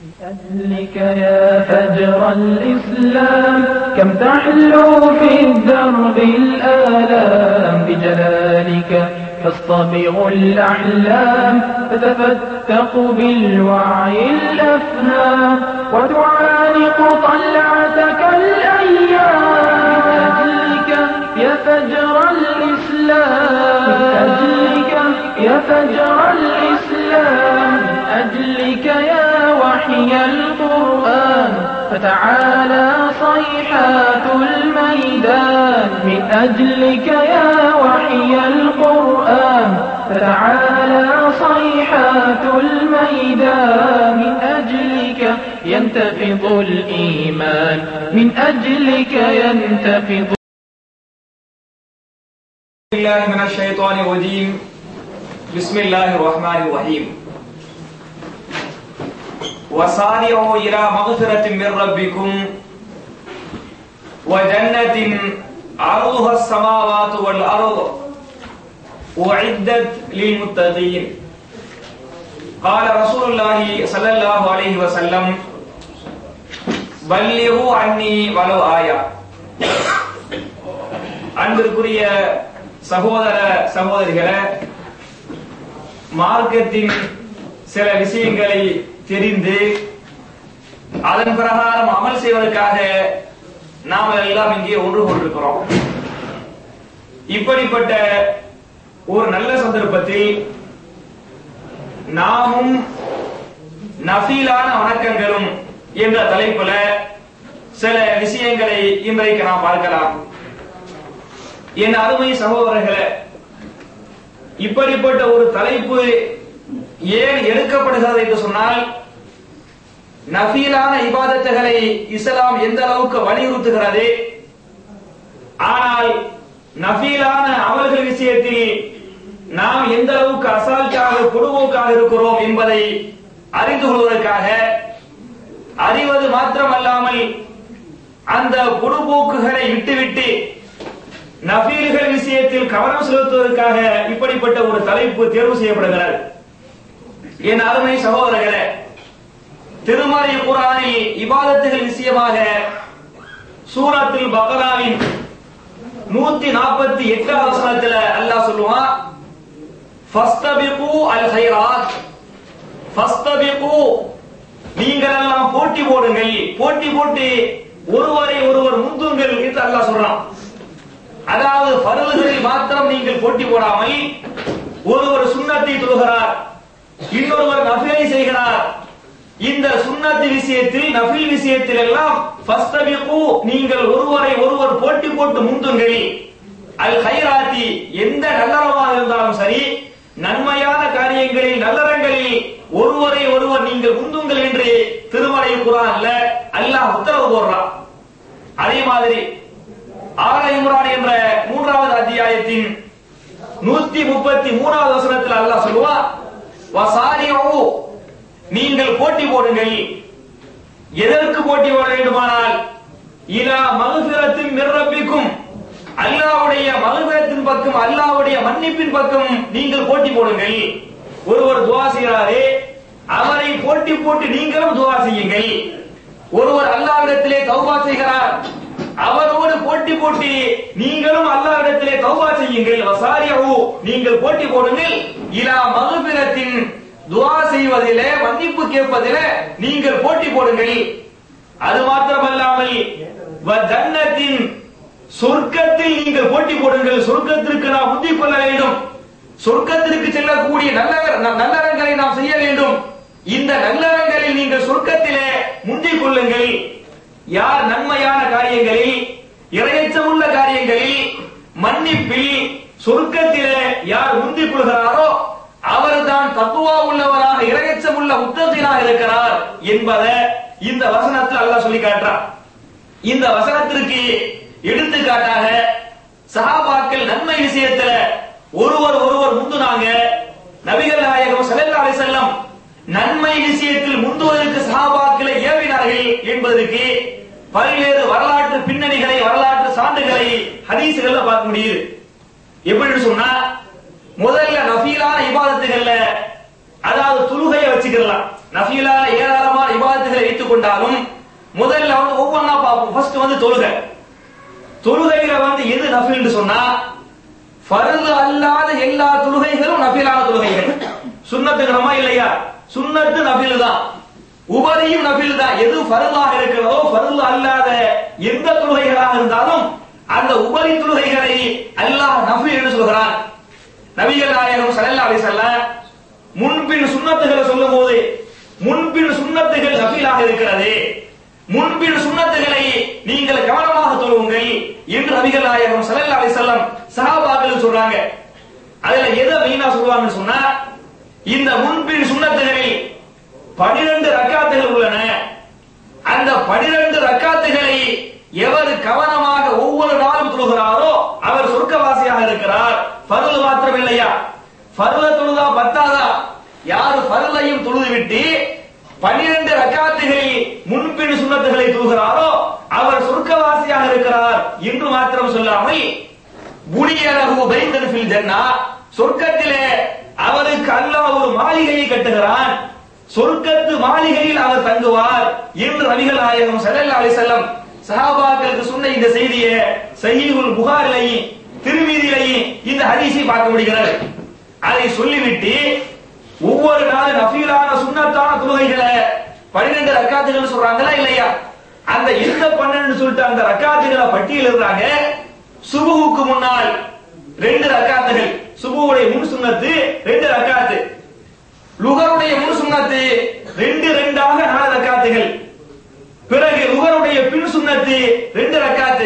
أجلك يا فجر الإسلام كم تحلو في الدرب الآلام بجلالك تصطبغ الأحلام فتفتق بالوعي الأفهام وتعانق طلعتك الأيام من أجلك يا فجر الإسلام من أجلك يا فجر الإسلام من أجلك يا وحي القرآن فتعالى صيحات الميدان من أجلك يا وحي القرآن فتعالى صيحات الميدان من أجلك ينتفض الإيمان من أجلك ينتفض بالله من الشيطان الرجيم بسم الله الرحمن الرحيم وسارعوا إلى مغفرة من ربكم وجنة عرضها السماوات والأرض أعدت للمتقين قال رسول الله صلى الله عليه وسلم بلغوا عني ولو آية அன்பிற்குரிய சகோதர சகோதரிகளே மார்க்கத்தின் சில விஷயங்களை தெரிந்து அதன் பிரகாரம் அமல் செய்வதற்காக நாம் எல்லாம் இங்கே ஒன்று கொண்டிருக்கிறோம் இப்படிப்பட்ட ஒரு நல்ல சந்தர்ப்பத்தில் நாமும் நஃபீலான வணக்கங்களும் என்ற தலைப்புல சில விஷயங்களை இன்றைக்கு நாம் பார்க்கலாம் என் அருமை சகோதரர்களே இப்படிப்பட்ட ஒரு தலைப்பு ஏன் எடுக்கப்படுகிறது என்று சொன்னால் நஃபீலான இபாதத்துகளை இஸ்லாம் எந்த அளவுக்கு வலியுறுத்துகிறது ஆனால் நஃபீலான அமல்கள் விஷயத்தில் நாம் எந்த அளவுக்கு அசால்ட்டாக பொடுபோக்காக இருக்கிறோம் என்பதை அறிந்து கொள்வதற்காக அறிவது மாத்திரமல்லாமல் அந்த பொடுபோக்குகளை விட்டுவிட்டு நபீல்கள் விஷயத்தில் கவனம் செலுத்துவதற்காக இப்படிப்பட்ட ஒரு தலைப்பு தேர்வு செய்யப்படுகிறது என் அருமை சகோதரர்களே திருமறை குரானில் இபாதத்துகள் விஷயமாக சூரத்தில் பக்ராவின் நூத்தி நாற்பத்தி எட்டாவது வசனத்துல அல்லாஹ் சொல்லுவான் ஃபஸ்தபிகு அல் ஹைராத் ஃபஸ்தபிகு நீங்கள் எல்லாம் போட்டி போடுங்கள் போட்டி போட்டு ஒருவரை ஒருவர் முந்துங்கள் என்று அல்லாஹ் சொல்றான் அதாவது பருவங்களில் மாத்திரம் நீங்கள் போட்டி போடாமல் ஒருவர் சுண்ணத்தை தொழுகிறார் இன்னொருவர் நஃபிலை செய்கிறார் இந்த சுண்ணத்து விஷயத்தில் நஃபில் விஷயத்தில் எல்லாம் ஃபஸ்தபிகு நீங்கள் ஒருவரை ஒருவர் போட்டி போட்டு முந்துங்கள் அல் ஹைராத்தி எந்த நல்லறமாக இருந்தாலும் சரி நன்மையான காரியங்களில் நல்லறங்களில் ஒருவரை ஒருவர் நீங்கள் முந்துங்கள் என்று திருமலை குரான்ல அல்லாஹ் உத்தரவு போடுறான் அதே மாதிரி ஆல இம்ரான் என்ற மூன்றாவது அத்தியாயத்தின் நூத்தி முப்பத்தி மூணாவது வசனத்தில் அல்லாஹ் சொல்லுவா வசாரியோ நீங்கள் போட்டி போடுங்கள் எதற்கு போட்டி போட வேண்டுமானால் இலா மகுபிரத்தின் நிரப்பிக்கும் அல்லாவுடைய மகுபிரத்தின் பக்கம் அல்லாவுடைய மன்னிப்பின் பக்கம் நீங்கள் போட்டி போடுங்கள் ஒருவர் துவா செய்கிறாரே அவரை போட்டி போட்டு நீங்களும் துவா செய்யுங்கள் ஒருவர் அல்லாவிடத்திலே தௌபா செய்கிறார் அவரோடு போட்டி போட்டி நீங்களும் அல்லாவிடத்திலே தௌபா செய்யுங்கள் வசாரியவு நீங்கள் போட்டி போடுங்கள் இலா மகுபிரத்தின் துவா செய்வதிலே மன்னிப்பு கேட்பதிலே நீங்கள் போட்டி போடுங்கள் அது மாத்திரமல்லாமல் ஜன்னத்தின் சொர்க்கத்தில் நீங்கள் போட்டி போடுங்கள் சொர்க்கத்திற்கு நாம் முந்திக் கொள்ள வேண்டும் சொர்க்கத்திற்கு செல்லக்கூடிய நல்ல நல்லறங்களை நாம் செய்ய வேண்டும் இந்த நல்லறங்களில் நீங்கள் சொர்க்கத்திலே முந்திக் கொள்ளுங்கள் யார் நன்மையான காரியங்களில் இரையச்சமுள்ள காரியங்களில் மன்னிப்பில் சொர்க்கத்திலே யார் முந்திக் கொள்கிறாரோ அவர்தான் தத்துவா உள்ளவராக இரையச்சம் உள்ள உத்தத்தினாக இருக்கிறார் என்பதை இந்த வசனத்தில் அல்லாஹ் சொல்லி காட்டுறார் இந்த வசனத்திற்கு எடுத்துக்காட்டாக சஹாபாக்கள் நன்மை விஷயத்துல ஒருவர் ஒருவர் முந்துனாங்க நபிகள் நாயகம் ஸல்லல்லாஹு அலைஹி வஸல்லம் நன்மை விஷயத்தில் முந்துவதற்கு சஹாபாக்களை ஏவினார்கள் என்பதற்கு பல்வேறு வரலாற்று பின்னணிகளை வரலாற்று சான்றுகளை ஹதீசுகள்ல பார்க்க முடியுது எப்படி சொன்னா முதல்ல நஃபீலான இபாதத்துகள்ல அதாவது தொழுகையை வச்சுக்கலாம் நஃபீலான ஏராளமான இபாதத்து எடுத்துக்கொண்டாலும் முதல்ல வந்து ஒவ்வொன்னா பார்ப்போம் ஃபர்ஸ்ட் வந்து தொழுகை தொழுகையில வந்து எது நஃபில்னு சொன்னா ஃபர்து அல்லாத எல்லா தொழுகைகளும் நஃபிலான தொழுகைகள் சுன்னத்துக்கிறோமா இல்லையா சுன்னத்து நஃபில் தான் உபரியும் நஃபில் தான் எது ஃபர்தாக இருக்கிறதோ ஃபர்து அல்லாத எந்த தொழுகைகளாக இருந்தாலும் அந்த உபரி தொழுகைகளை அல்லாஹ் நஃபில் என்று சொல்கிறான் நபிகள் நாயகம் ஸல்லல்லாஹு அலைஹி வஸல்லம் முன்பின் சுன்னத்துகளை சொல்லும்போது முன்பின் சுன்னத்துகள் நஃபிலாக இருக்கிறது முன்பின் சுன்னத்துகளை நீங்கள் கவனமாக தொழுவுங்கள் என்று நபிகள் நாயகம் ஸல்லல்லாஹு அலைஹி வஸல்லம் சஹாபாக்கள் சொல்றாங்க அதுல எதை மெயினா சொல்லுவாங்கன்னு சொன்னா இந்த முன்பின் சுன்னத்துகளில் பனிரெண்டு ரக்காத்துகள் உள்ளன அந்த பனிரெண்டு ரக்காத்துகளை எவர் கவனமாக ஒவ்வொரு நாளும் தொழுகிறாரோ அவர் சொர்க்கவாசியாக இருக்கிறார் பருள் மாத்திரம் இல்லையா பருள தொழுதா பத்தாதா யார் பருளையும் தொழுது விட்டு பனிரெண்டு ரக்காத்துகளில் முன்பின் சுண்ணத்துகளை தொழுகிறாரோ அவர் சொர்க்கவாசியாக இருக்கிறார் என்று மாத்திரம் சொல்லாமல் புனியலகு பைத்தன் ஃபில் ஜன்னா சொர்க்கத்திலே அவருக்கு அல்லாஹ் ஒரு மாளிகையை கட்டுகிறான் சொர்க்கத்து மாளிகையில் அவர் தங்குவார் என்று நபிகள் நாயகம் ஸல்லல்லாஹு அலைஹி வஸல்லம் சஹாபாக்களுக்கு சொன்ன இந்த செய்தியை சஹீஹுல் புகாரிலையும் திருமீதியிலையும் இந்த ஹதீஸை பார்க்க முடிகிறது அதை சொல்லிவிட்டு ஒவ்வொரு நாளும் நஃபீலான சுன்னத்தான தொழுகைகளை பன்னிரெண்டு ரக்காத்துகள் சொல்றாங்களா இல்லையா அந்த எந்த பன்னெண்டு சொல்லிட்டு அந்த ரக்காத்துகளை பட்டியலிடுறாங்க சுபுவுக்கு முன்னால் ரெண்டு ரக்காத்துகள் சுபுவுடைய முன் சுன்னத்து ரெண்டு ரக்காத்து லுகருடைய முன் சுன்னத்து ரெண்டு ரெண்டாக நாலு ரக்காத்துகள் பிறகு லுகருடைய பின் சுன்னத்து ரெண்டு ரக்காத்து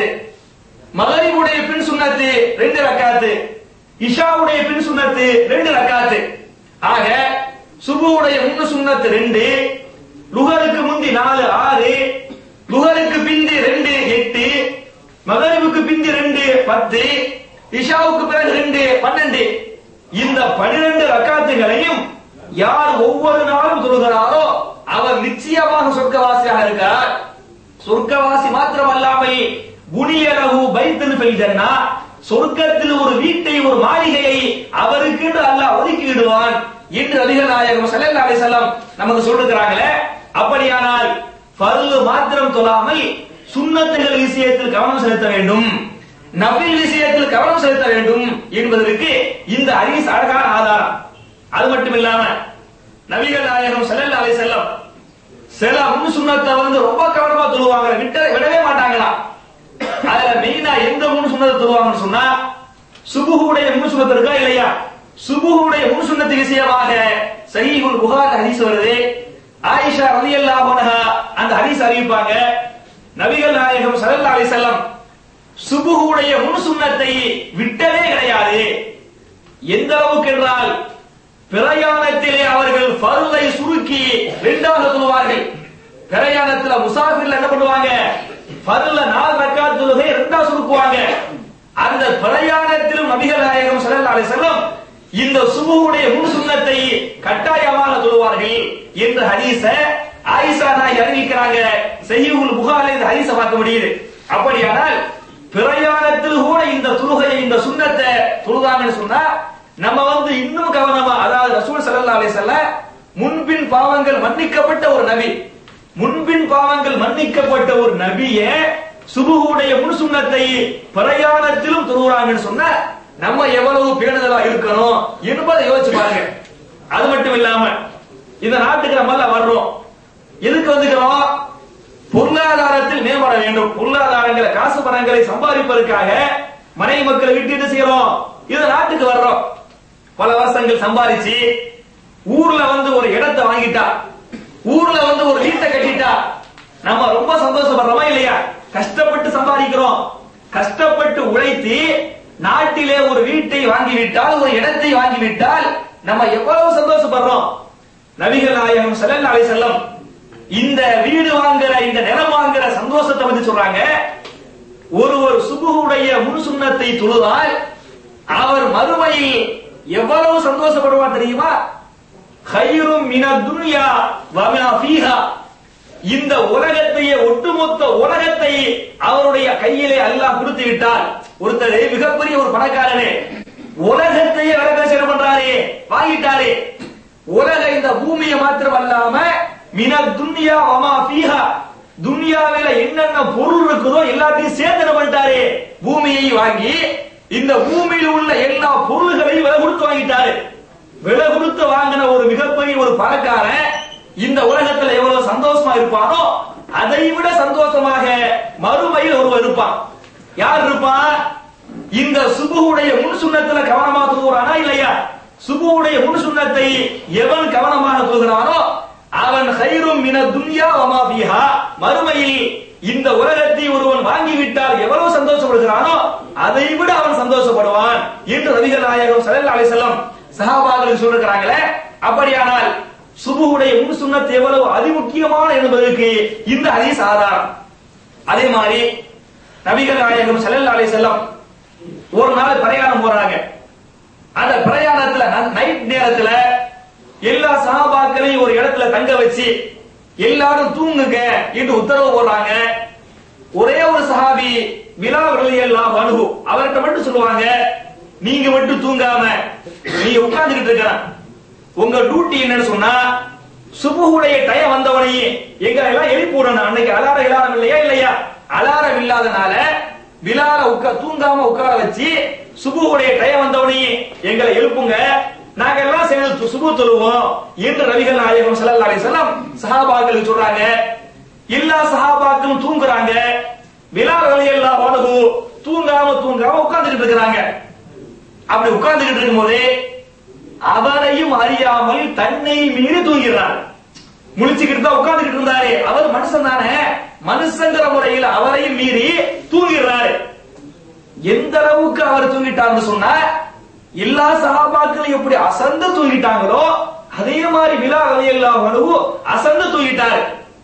மகரிபுடைய பின் சுன்னத்து ரெண்டு ரக்காத்து இஷாவுடைய பின் சுன்னத்து ரெண்டு ரக்காத்து ஆக சுபுவுடைய முன்னு சுன்னத்து ரெண்டு லுகருக்கு முந்தி நாலு ஆறு லுகருக்கு பிந்தி ரெண்டு எட்டு மகரிபுக்கு பிந்தி ரெண்டு பத்து இஷாவுக்கு பிறகு ரெண்டு பன்னெண்டு இந்த பனிரெண்டு ரக்காத்துகளையும் யார் ஒவ்வொரு நாளும் தொழுகிறாரோ அவர் நிச்சயமாக சொர்க்கவாசியாக இருக்கிறார் சொர்க்கவாசி மாத்திரமல்லாமல் புனியலகு பைத்தன் பெய்தன்னா சொர்க்கத்தில் ஒரு வீட்டை ஒரு மாளிகையை அவருக்கு என்று அல்லாஹ் ஒதுக்கி விடுவான் என்று நபிகள் நாயகம் ஸல்லல்லாஹு அலைஹி வஸல்லம் நமக்கு சொல்லுகிறாங்களே அப்படியானால் ஃபர்லு மாத்திரம் தொழாமல் சுன்னத்துகள் விஷயத்தில் கவனம் செலுத்த வேண்டும் நபில் விஷயத்தில் கவனம் செலுத்த வேண்டும் என்பதற்கு இந்த ஹதீஸ் அழகான ஆதாரம் அது மட்டும் இல்லாம நபிகள் நாயகம் ஸல்லல்லாஹு அலைஹி வஸல்லம் சில முன் சுன்னத்தை வந்து ரொம்ப கவனமா தொழுவாங்க விட்ட விடவே மாட்டாங்களா அதுல மெயினா எந்த முன் சுண்ணத்தை தொழுவாங்கன்னு சொன்னா சுபுகுடைய முன் சுண்ணத்து இருக்கா இல்லையா சுபுகுடைய முன் சுண்ணத்து விஷயமாக சஹீஹுல் புகார் ஹதீஸ் வருது ஆயிஷா ரலியல்லாஹு அன்ஹா அந்த ஹதீஸ் அறிவிப்பாங்க நபிகள் நாயகம் ஸல்லல்லாஹு அலைஹி வஸல்லம் சுபுகுடைய முன் சுண்ணத்தை விட்டதே கிடையாது எந்த அளவுக்கு என்றால் பிரயாணத்திலே அவர்கள் ஃபர்லை சுருக்கி ரெண்டாக சொல்லுவார்கள் பிரயாணத்துல முசாஃபிர்ல என்ன பண்ணுவாங்க ஃபர்ல நாலு ரக்காத் தொழுகை ரெண்டா சுருக்குவாங்க அந்த பிரயாணத்திலும் நபிகள் நாயகம் ஸல்லல்லாஹு அலைஹி வஸல்லம் இந்த சுபுவுடைய முன் சுன்னத்தை கட்டாயமாக தொழுவார்கள் என்ற ஹதீஸ ஆயிஷா நாய் அறிவிக்கிறாங்க சஹீஹுல் புகாரில் இந்த ஹதீஸ பார்க்க முடியுது அப்படியானால் பிரயாணத்தில் கூட இந்த தொழுகையை இந்த சுன்னத்தை தொழுதாங்கன்னு சொன்னா நம்ம வந்து இன்னும் கவனமா அதாவது ரசூல் ஸல்லல்லாஹு அலைஹி வஸல்லம் முன்பின் பாவங்கள் மன்னிக்கப்பட்ட ஒரு நபி முன்பின் பாவங்கள் மன்னிக்கப்பட்ட ஒரு நபியே சுபுகுடைய முன் சுன்னத்தை பிரயாணத்திலும் தொழுகிறாங்கன்னு சொன்னா நம்ம எவ்வளவு பேணுதலா இருக்கணும் என்பதை யோசிச்சு பாருங்க அது மட்டும் இல்லாம இந்த நாட்டுக்கு நம்ம எல்லாம் வர்றோம் எதுக்கு வந்துக்கிறோம் பொருளாதாரத்தில் மேம்பட வேண்டும் பொருளாதாரங்களை காசு பணங்களை சம்பாதிப்பதற்காக மனைவி மக்களை விட்டு என்ன செய்யறோம் இந்த நாட்டுக்கு வர்றோம் பல வருஷங்கள் சம்பாதிச்சு ஊர்ல வந்து ஒரு இடத்தை வாங்கிட்டா ஊர்ல வந்து ஒரு வீட்டை கட்டிட்டா நம்ம ரொம்ப சந்தோஷப்படுறோமா இல்லையா கஷ்டப்பட்டு சம்பாதிக்கிறோம் கஷ்டப்பட்டு உழைத்து நாட்டிலே ஒரு வீட்டை வாங்கிவிட்டால் ஒரு இடத்தை வாங்கிவிட்டால் நம்ம எவ்வளவு சந்தோஷப்படுறோம் நபிகள் நாயகம் ஸல்லல்லாஹு அலைஹி வஸல்லம் இந்த வீடு வாங்குற இந்த நிலம் வாங்குற சந்தோஷத்தை வந்து சொல்றாங்க ஒரு ஒரு சுபுடைய முன் சுண்ணத்தை தொழுதால் அவர் மறுமையில் எவ்வளவு சந்தோஷப்படுவார் தெரியுமா ஹைரும் மின துன்யா வமா ஃபீஹா இந்த உலகத்தையே ஒட்டுமொத்த உலகத்தை அவருடைய கையிலே அல்லாஹ் கொடுத்து விட்டால் ஒருத்தர் மிகப்பெரிய ஒரு பணக்காரனே உலகத்தையே வரதட்சணை பண்றாரே வாங்கிட்டாரே உலக இந்த பூமியை மாத்திரம் அல்லாம மின துன்யா வமா ஃபீஹா துன்யாவில என்னென்ன பொருள் இருக்குதோ எல்லாத்தையும் சேர்த்து என்ன பண்ணிட்டாரு பூமியை வாங்கி இந்த பூமியில் உள்ள எல்லா பொருள்களையும் விலை கொடுத்து வாங்கிட்டாரு விலை கொடுத்து வாங்கின ஒரு மிகப்பெரிய ஒரு பணக்காரன் இந்த உலகத்துல எவ்வளவு சந்தோஷமா இருப்பானோ அதை விட சந்தோஷமாக மறுமையில் ஒருவர் இருப்பான் யார் இருப்பான் இந்த சுபுவுடைய முன் சுண்ணத்துல கவனமா தூங்குறானா இல்லையா சுபுவுடைய முன் சுண்ணத்தை எவன் கவனமாக தூங்குறானோ அவன் ஹைரும் மின துன்யா வமா ஃபீஹா மறுமையில் இந்த உலகத்தை ஒருவன் வாங்கிவிட்டால் எவ்வளவு சந்தோஷப்படுகிறானோ அதை விட அவன் சந்தோஷப்படுவான் என்று நபிகள் நாயகம் ஸல்லல்லாஹு அலைஹி வஸல்லம் சஹாபாக்களுக்கு சொல்லிருக்கிறாங்களே அப்படியானால் சுபுவுடைய முன் சுண்ணத்து எவ்வளவு அதிமுக்கியமான என்பதற்கு இந்த ஹதீஸ் ஆதாரம் அதே மாதிரி நபிகள் நாயகம் ஸல்லல்லாஹு அலைஹி வஸல்லம் ஒரு நாள் பிரயாணம் போறாங்க அந்த பிரயாணத்துல நைட் நேரத்துல எல்லா சஹாபாக்களையும் ஒரு இடத்துல தங்க வச்சு எல்லாரும் தூங்குங்க என்று உத்தரவு போடுறாங்க ஒரே ஒரு சஹாபி விழாவர்கள் எல்லாம் அணுகு அவர்கிட்ட மட்டும் சொல்லுவாங்க நீங்க மட்டும் தூங்காம நீங்க உட்கார்ந்துகிட்டு இருக்கிற உங்க டியூட்டி என்னன்னு சொன்னா சுபுடைய டயம் வந்தவனையே எங்களை எல்லாம் எழுப்பி விடணும் அன்னைக்கு அலாரம் இல்லாரம் இல்லையா இல்லையா அலாரம் இல்லாதனால விழால உட்கா தூங்காம உட்கார வச்சு சுபுடைய டயம் வந்தவனையே எங்களை எழுப்புங்க நாங்க எல்லாம் சேர்ந்து சுபு தொழுவோம் என்று நபிகள் நாயகம் ஸல்லல்லாஹு அலைஹி வஸல்லம் சஹாபாக்களுக்கு சொல்றாங்க எல்லா சஹாபாக்களும் தூங்குறாங்க விழாக்கள் எல்லாம் உலகு தூங்காம தூங்காம உட்கார்ந்துட்டு இருக்கிறாங்க அப்படி உட்கார்ந்துகிட்டு இருக்கும்போது அவரையும் அறியாமல் தன்னை மீறி தூங்கிறார் முழிச்சுக்கிட்டு தான் உட்கார்ந்துகிட்டு இருந்தாரு அவர் மனுஷன் தானே மனுஷங்கிற முறையில் அவரையும் மீறி தூங்கிறாரு எந்த அளவுக்கு அவர் தூங்கிட்டார்னு சொன்னா எல்லா சகாபாக்களும் எப்படி அசந்து தூங்கிட்டாங்களோ அதே மாதிரி விழா எல்லா உணவு அசந்து தூங்கிட்டாரு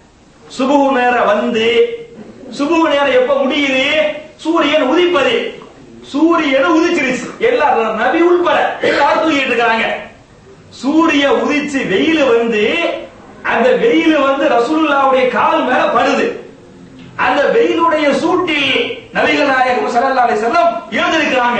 சுபு நேரம் வந்து சுபு நேரம் எப்ப முடியுது சூரியன் உதிப்பது சூரியன் உதிச்சிருச்சு எல்லாரும் நபி உள்பட எல்லாரும் தூங்கிட்டு இருக்காங்க சூரிய உதிச்சு வெயில் வந்து அந்த வெயில் வந்து ரசூலுல்லாவுடைய கால் மேல படுது அந்த வெயிலுடைய சூட்டில் நபிகள் நாயகம் ஸல்லல்லாஹு அலைஹி வஸல்லம் எழுந்திருக்கிறாங்க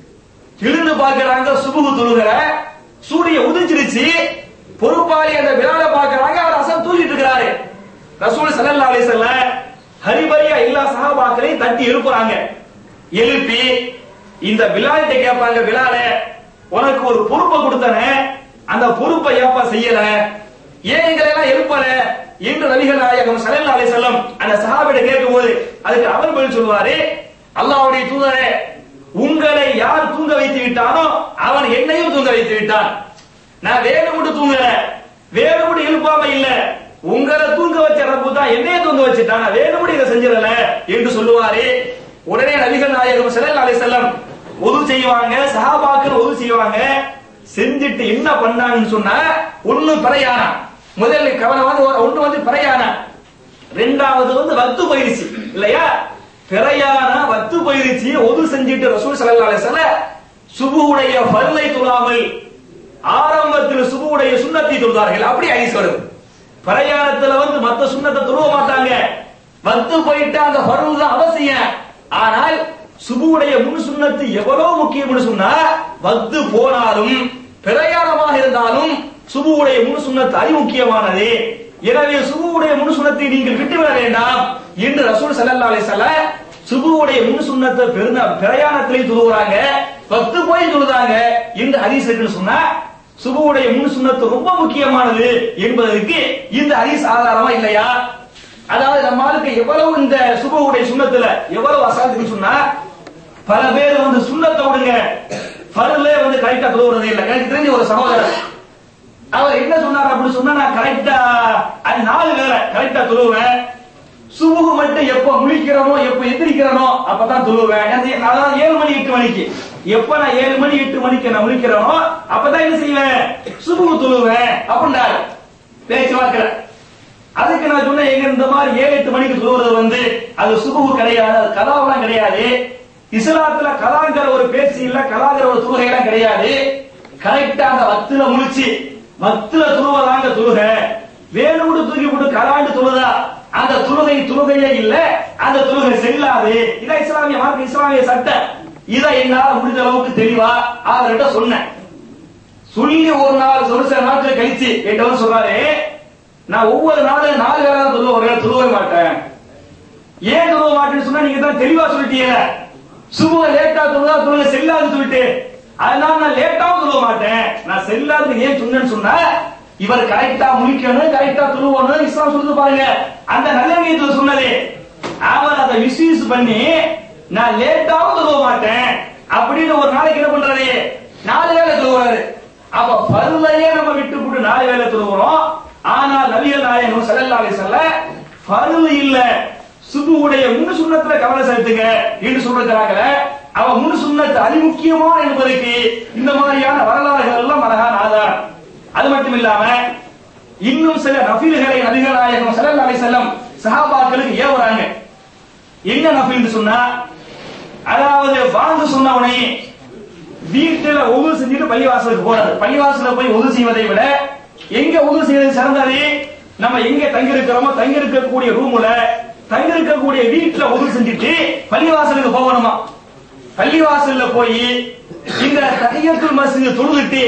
எழுந்து பார்க்கறாங்க சுபுகு தொழுகிற சூரிய உதிச்சிருச்சு பொறுப்பாளி அந்த விழால பார்க்கறாங்க அவர் அசம் தூங்கிட்டு இருக்கிறாரு ரசூல் ஸல்லல்லாஹு அலைஹி வஸல்லம் ஹரிபரியா எல்லா சஹாபாக்களையும் தட்டி எழுப்புறாங்க எழுப்பி இந்த பிலால்கிட்ட கேட்பாங்க பிலால உனக்கு ஒரு பொறுப்பை கொடுத்தனே அந்த பொறுப்பை ஏப்பா செய்யல ஏன் எங்களை எல்லாம் எழுப்பல என்று நபிகள் நாயகம் ஸல்லல்லாஹு அலைஹி வஸல்லம் அந்த சஹாபிட்ட கேட்கும்போது அதுக்கு அவர் பதில் சொல்வாரு அல்லாஹ்வுடைய தூதரே உங்களை யார் தூங்க வைத்து விட்டானோ அவன் என்னையும் தூங்க வைத்து விட்டான் நான் வேணும்னு தூங்கல வேணும்னு எழுப்பாம இல்ல உங்களை தூங்க வச்ச ரப்பு தான் என்னைய தூங்க வச்சுட்டான் நான் வேணும்னு இதை செஞ்சிடல என்று சொல்லுவாரு உடனே நபிகள் நாயகம் ஸல்லல்லாஹு அலைஹி வஸல்லம் உது செய்வாங்க சஹாபாக்கள் உது செய்வாங்க செஞ்சுட்டு என்ன பண்ணாங்கன்னு சொன்னா ஒண்ணு பிரயாணம் முதல்ல கவனம் வந்து ஒண்ணு வந்து பிரயாணம் ரெண்டாவது வந்து வத்து பயிற்சி இல்லையா பிரயாண வத்து பயிற்சி ஒது செஞ்சுட்டு ரசூல் ஸல்லல்லாஹு அலைஹி வஸல்லம் சுபுவுடைய ஃபர்லை தொழாமல் ஆரம்பத்தில் சுபுவுடைய சுண்ணத்தை தொழுதார்கள் அப்படி ஐஸ் வருது பிரயாணத்துல வந்து மத்த சுண்ணத்தை தொழுவ மாட்டாங்க வந்து போயிட்டு அந்த ஃபர்ல் தான் அவசியம் ஆனால் சுபுவுடைய முன் சுண்ணத்து எவ்வளவு முக்கியம்னு சொன்னா வந்து போனாலும் பிரயாணமாக இருந்தாலும் சுபுவுடைய முன் சுண்ணத்து அதி முக்கியமானது எனவே சுபுவுடைய முன் சுண்ணத்தை நீங்கள் விட்டுவிட வேண்டாம் என்று ரசூல் ஸல்லல்லாஹு அலைஹி வஸல்லம் சுபுவுடைய முன் சுண்ணத்தை பெருநா பிரயாணத்திலே தொழுகிறாங்க பத்து போய் தொழுதாங்க என்று ஹதீஸ் இருக்குன்னு சொன்னா சுபுவுடைய முன் சுண்ணத்து ரொம்ப முக்கியமானது என்பதற்கு இந்த ஹதீஸ் ஆதாரமா இல்லையா அதாவது நம்ம ஆளுக்கு எவ்வளவு இந்த சுபுவுடைய சுண்ணத்துல எவ்வளவு அசாதுன்னு சொன்னா பல பேர் வந்து சுண்ணத்தை விடுங்க ஃபர்லே வந்து கரெக்டா தொழுவுறது இல்ல எனக்கு தெரிஞ்ச ஒரு சகோதரர் அவர் என்ன சொன்னார் அப்படின்னு சொன்னா நான் கரெக்டா அது நாலு வேலை கரெக்டா தொழுவேன் சுபுகு மட்டும் எப்ப முழிக்கிறனோ எப்ப எந்திரிக்கிறனோ அப்பதான் தொழுவேன் அது அதாவது ஏழு மணி எட்டு மணிக்கு எப்ப நான் ஏழு மணி எட்டு மணிக்கு நான் முழிக்கிறனோ அப்பதான் என்ன செய்வேன் சுபுகு தொழுவேன் அப்படின்றாரு பேச்சுவார்த்தை அதுக்கு நான் சொன்னேன் எங்க இந்த மாதிரி ஏழு எட்டு மணிக்கு தொழுவது வந்து அது சுபுகு கிடையாது அது கலாவெல்லாம் கிடையாது இஸ்லாத்துல கலாங்கிற ஒரு பேச்சு இல்ல கலாங்கிற ஒரு தொழுகை எல்லாம் கிடையாது கரெக்டா அந்த வத்துல முழிச்சு வத்துல துருவதாங்க தொழுக வேணும்னு தூக்கி போட்டு கலாண்டு தொழுதா அந்த தொழுகை தொழுகையே இல்ல அந்த தொழுகை செல்லாது இதான் இஸ்லாமிய மார்க்க இஸ்லாமிய சட்டம் இதை என்னால முடிஞ்ச அளவுக்கு தெளிவா அவர்கிட்ட சொன்னேன் சொல்லி ஒரு நாள் ஒரு சில நாட்கள் கழிச்சு என்கிட்ட சொல்றாரு நான் ஒவ்வொரு நாளும் நாலு வேலை தான் தொழுவ ஒரு வேளை தொழுவே மாட்டேன் ஏன் தொழுவ மாட்டேன்னு சொன்னா நீங்க தான் தெளிவா சொல்லிட்டீங்க சுபுக லேட்டா தொழுதா தொழுக செல்லாது சொல்லிட்டு அதனால நான் லேட்டாவும் தொழுவ மாட்டேன் நான் செல்லாதுன்னு ஏன் சொன்னேன்னு சொன்னா இவர் கரெக்டா முழிக்கணும் கரெக்டா தொழுவணும் இஸ்லாம் சொல்லுது பாருங்க அந்த நல்ல நீயத்துல சொன்னது அவர் அதை மிஸ்யூஸ் பண்ணி நான் லேட்டாவும் தொழுவ மாட்டேன் அப்படின்னு ஒரு நாளைக்கு என்ன பண்றாரு நாலு வேலை தொழுவாரு அப்ப பருளையே நம்ம விட்டு போட்டு நாலு வேலை தொழுகிறோம் ஆனால் நபிகள் நாயகம் ஸல்லல்லாஹு அலைஹி வஸல்லம் ஃபர்லு இல்ல சுபுவுடைய முன்னு சுண்ணத்துல கவனம் செலுத்துங்க என்று சொல்றாங்கல அவ முன்னு சுண்ணத்து அதி முக்கியமான என்பதற்கு இந்த மாதிரியான வரலாறுகள் எல்லாம் அழகான ஆதாரம் அது மட்டும் இல்லாம இன்னும் சில நஃபில்களை நபிகள் நாயகம் ஸல்லல்லாஹு அலைஹி வஸல்லம் சஹாபாக்களுக்கு ஏவுறாங்க என்ன நஃபில்னு சொன்னா அதாவது வாங்க சொன்ன உடனே வீட்டுல உது செஞ்சுட்டு பள்ளிவாசலுக்கு போறது பள்ளிவாசல போய் உது செய்வதை விட எங்க உது செய்வது சிறந்தது நம்ம எங்க தங்கி இருக்கிறோமோ தங்கி இருக்கக்கூடிய ரூம்ல தங்கி இருக்கக்கூடிய வீட்டுல உது செஞ்சுட்டு பள்ளிவாசலுக்கு போகணுமா பள்ளிவாசல்ல போய் இந்த தகையத்துல் மஸ்ஜித் தொழுதுட்டு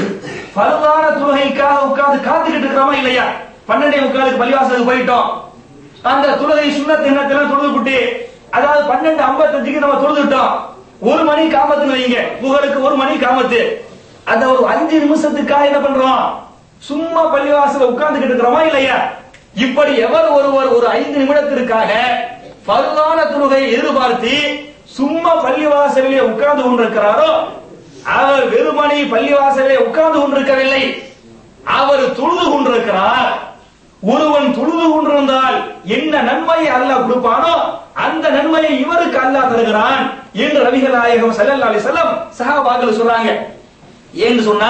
பரவான தொழுகைக்காக உட்கார்ந்து காத்துக்கிட்டு இருக்கிறோமா இல்லையா பன்னெண்டே முக்காலுக்கு பள்ளிவாசலுக்கு போயிட்டோம் அந்த தொழுகை சுண்ணத் எண்ணத்துல தொழுதுபுட்டு அதாவது பன்னெண்டு ஐம்பத்தஞ்சுக்கு நம்ம தொழுதுட்டோம் ஒரு மணி காமத்துன்னு வைங்க புகழுக்கு ஒரு மணி காமத்து அந்த ஒரு அஞ்சு நிமிஷத்துக்காக என்ன பண்றோம் சும்மா பள்ளிவாசல உட்கார்ந்துகிட்டு இருக்கிறோமா இல்லையா இப்படி எவர் ஒருவர் ஒரு ஐந்து நிமிடத்திற்காக பருவான தொழுகையை எதிர்பார்த்து சும்மா பள்ளிவாசலிலே உட்கார்ந்து கொண்டிருக்கிறாரோ அவர் வெறுமணி பள்ளிவாசலிலே உட்கார்ந்து கொண்டிருக்கவில்லை அவர் தொழுது கொண்டிருக்கிறார் ஒருவன் தொழுது கொண்டிருந்தால் என்ன நன்மையை அல்லாஹ் கொடுப்பானோ அந்த நன்மையை இவருக்கு அல்லாஹ் தருகிறான் என்று நபிகள் நாயகம் ஸல்லல்லாஹு அலைஹி வஸல்லம் சஹாபாக்கள் சொல்றாங்க ஏன்னு சொன்னா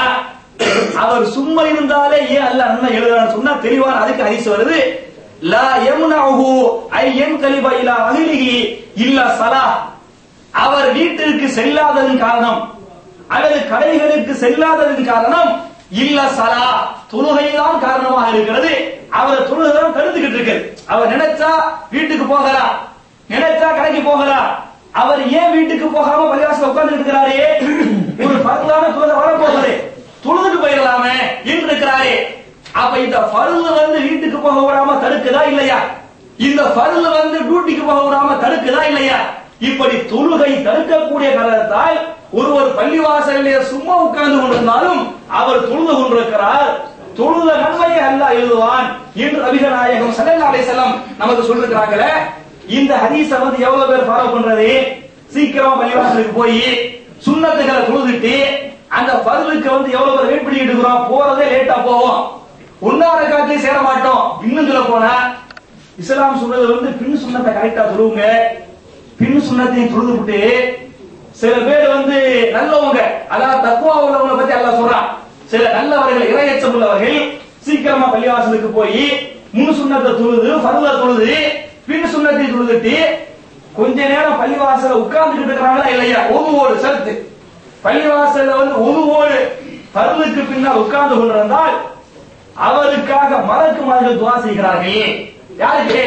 அவர் சும்மா இருந்தாலே ஏன் அல்லாஹ் நன்மை எழுதுறான்னு சொன்னா தெளிவான அதுக்கு ஹதீஸ் வருது லா யம்னஹு ஐ யன்கலிப இலா அஹ்லிஹி இல்லா ஸலாஹ் அவர் வீட்டிற்கு செல்லாததன் காரணம் அல்லது கடைகளுக்கு செல்லாததன் காரணம் இல்ல சலா தொழுகைதான் காரணமாக இருக்கிறது அவர் தொழுகைதான் தடுத்துக்கிட்டு இருக்கு அவர் நினைச்சா வீட்டுக்கு போகலாம் நினைச்சா கடைக்கு போகலாம் அவர் ஏன் வீட்டுக்கு போகாம பள்ளிவாசல உட்கார்ந்து இருக்கிறாரே ஒரு பருதான தொழுகை வரப்போகுது தொழுதுட்டு போயிடலாமே என்று இருக்கிறாரே அப்ப இந்த பருது வந்து வீட்டுக்கு போக விடாம தடுக்குதா இல்லையா இந்த பருது வந்து டியூட்டிக்கு போக விடாம தடுக்குதா இல்லையா இப்படி தொழுகை தடுக்கக்கூடிய காரணத்தால் ஒருவர் பள்ளிவாசலிலே சும்மா உட்கார்ந்து கொண்டிருந்தாலும் அவர் தொழுது கொண்டிருக்கிறார் தொழுத நன்மையை அல்லாஹ் எழுதுவான் என்று நபிகள் நாயகம் ஸல்லல்லாஹு அலைஹி வஸல்லம் நமக்கு சொல்லிருக்காங்களே இந்த ஹதீஸ வந்து எவ்வளவு பேர் ஃபாலோ பண்றது சீக்கிரமா பள்ளிவாசலுக்கு போய் சுண்ணத்துகளை தொழுதுட்டு அந்த பருளுக்கு வந்து எவ்வளவு பேர் வெயிட் பண்ணிட்டு இருக்கிறோம் போறதே லேட்டா போவோம் ஒன்னார காலத்திலே சேர மாட்டோம் இன்னும் சொல்ல போனா இஸ்லாம் சொல்றது வந்து பின் சுண்ணத்தை கரெக்டா சொல்லுங்க பின் சுண்ணத்தையும் தொழுதுவிட்டு சில பேர் வந்து நல்லவங்க அதாவது தக்குவா உள்ளவங்களை பத்தி அல்லாஹ் சொல்றான் சில நல்லவர்கள் இரையச்சம் உள்ளவர்கள் சீக்கிரமா பள்ளிவாசலுக்கு போய் முன் சுண்ணத்தை தொழுது ஃபர்ல தொழுது பின் சுண்ணத்தை தொழுதுட்டு கொஞ்ச நேரம் பள்ளிவாசல உட்கார்ந்துகிட்டு இருக்கிறாங்களா இல்லையா ஒதுவோடு செலுத்து பள்ளிவாசல்ல வந்து ஒதுவோடு பருளுக்கு பின்னால் உட்கார்ந்து கொண்டிருந்தால் அவருக்காக மலக்குமார்கள் துவா செய்கிறார்கள் யாருக்கு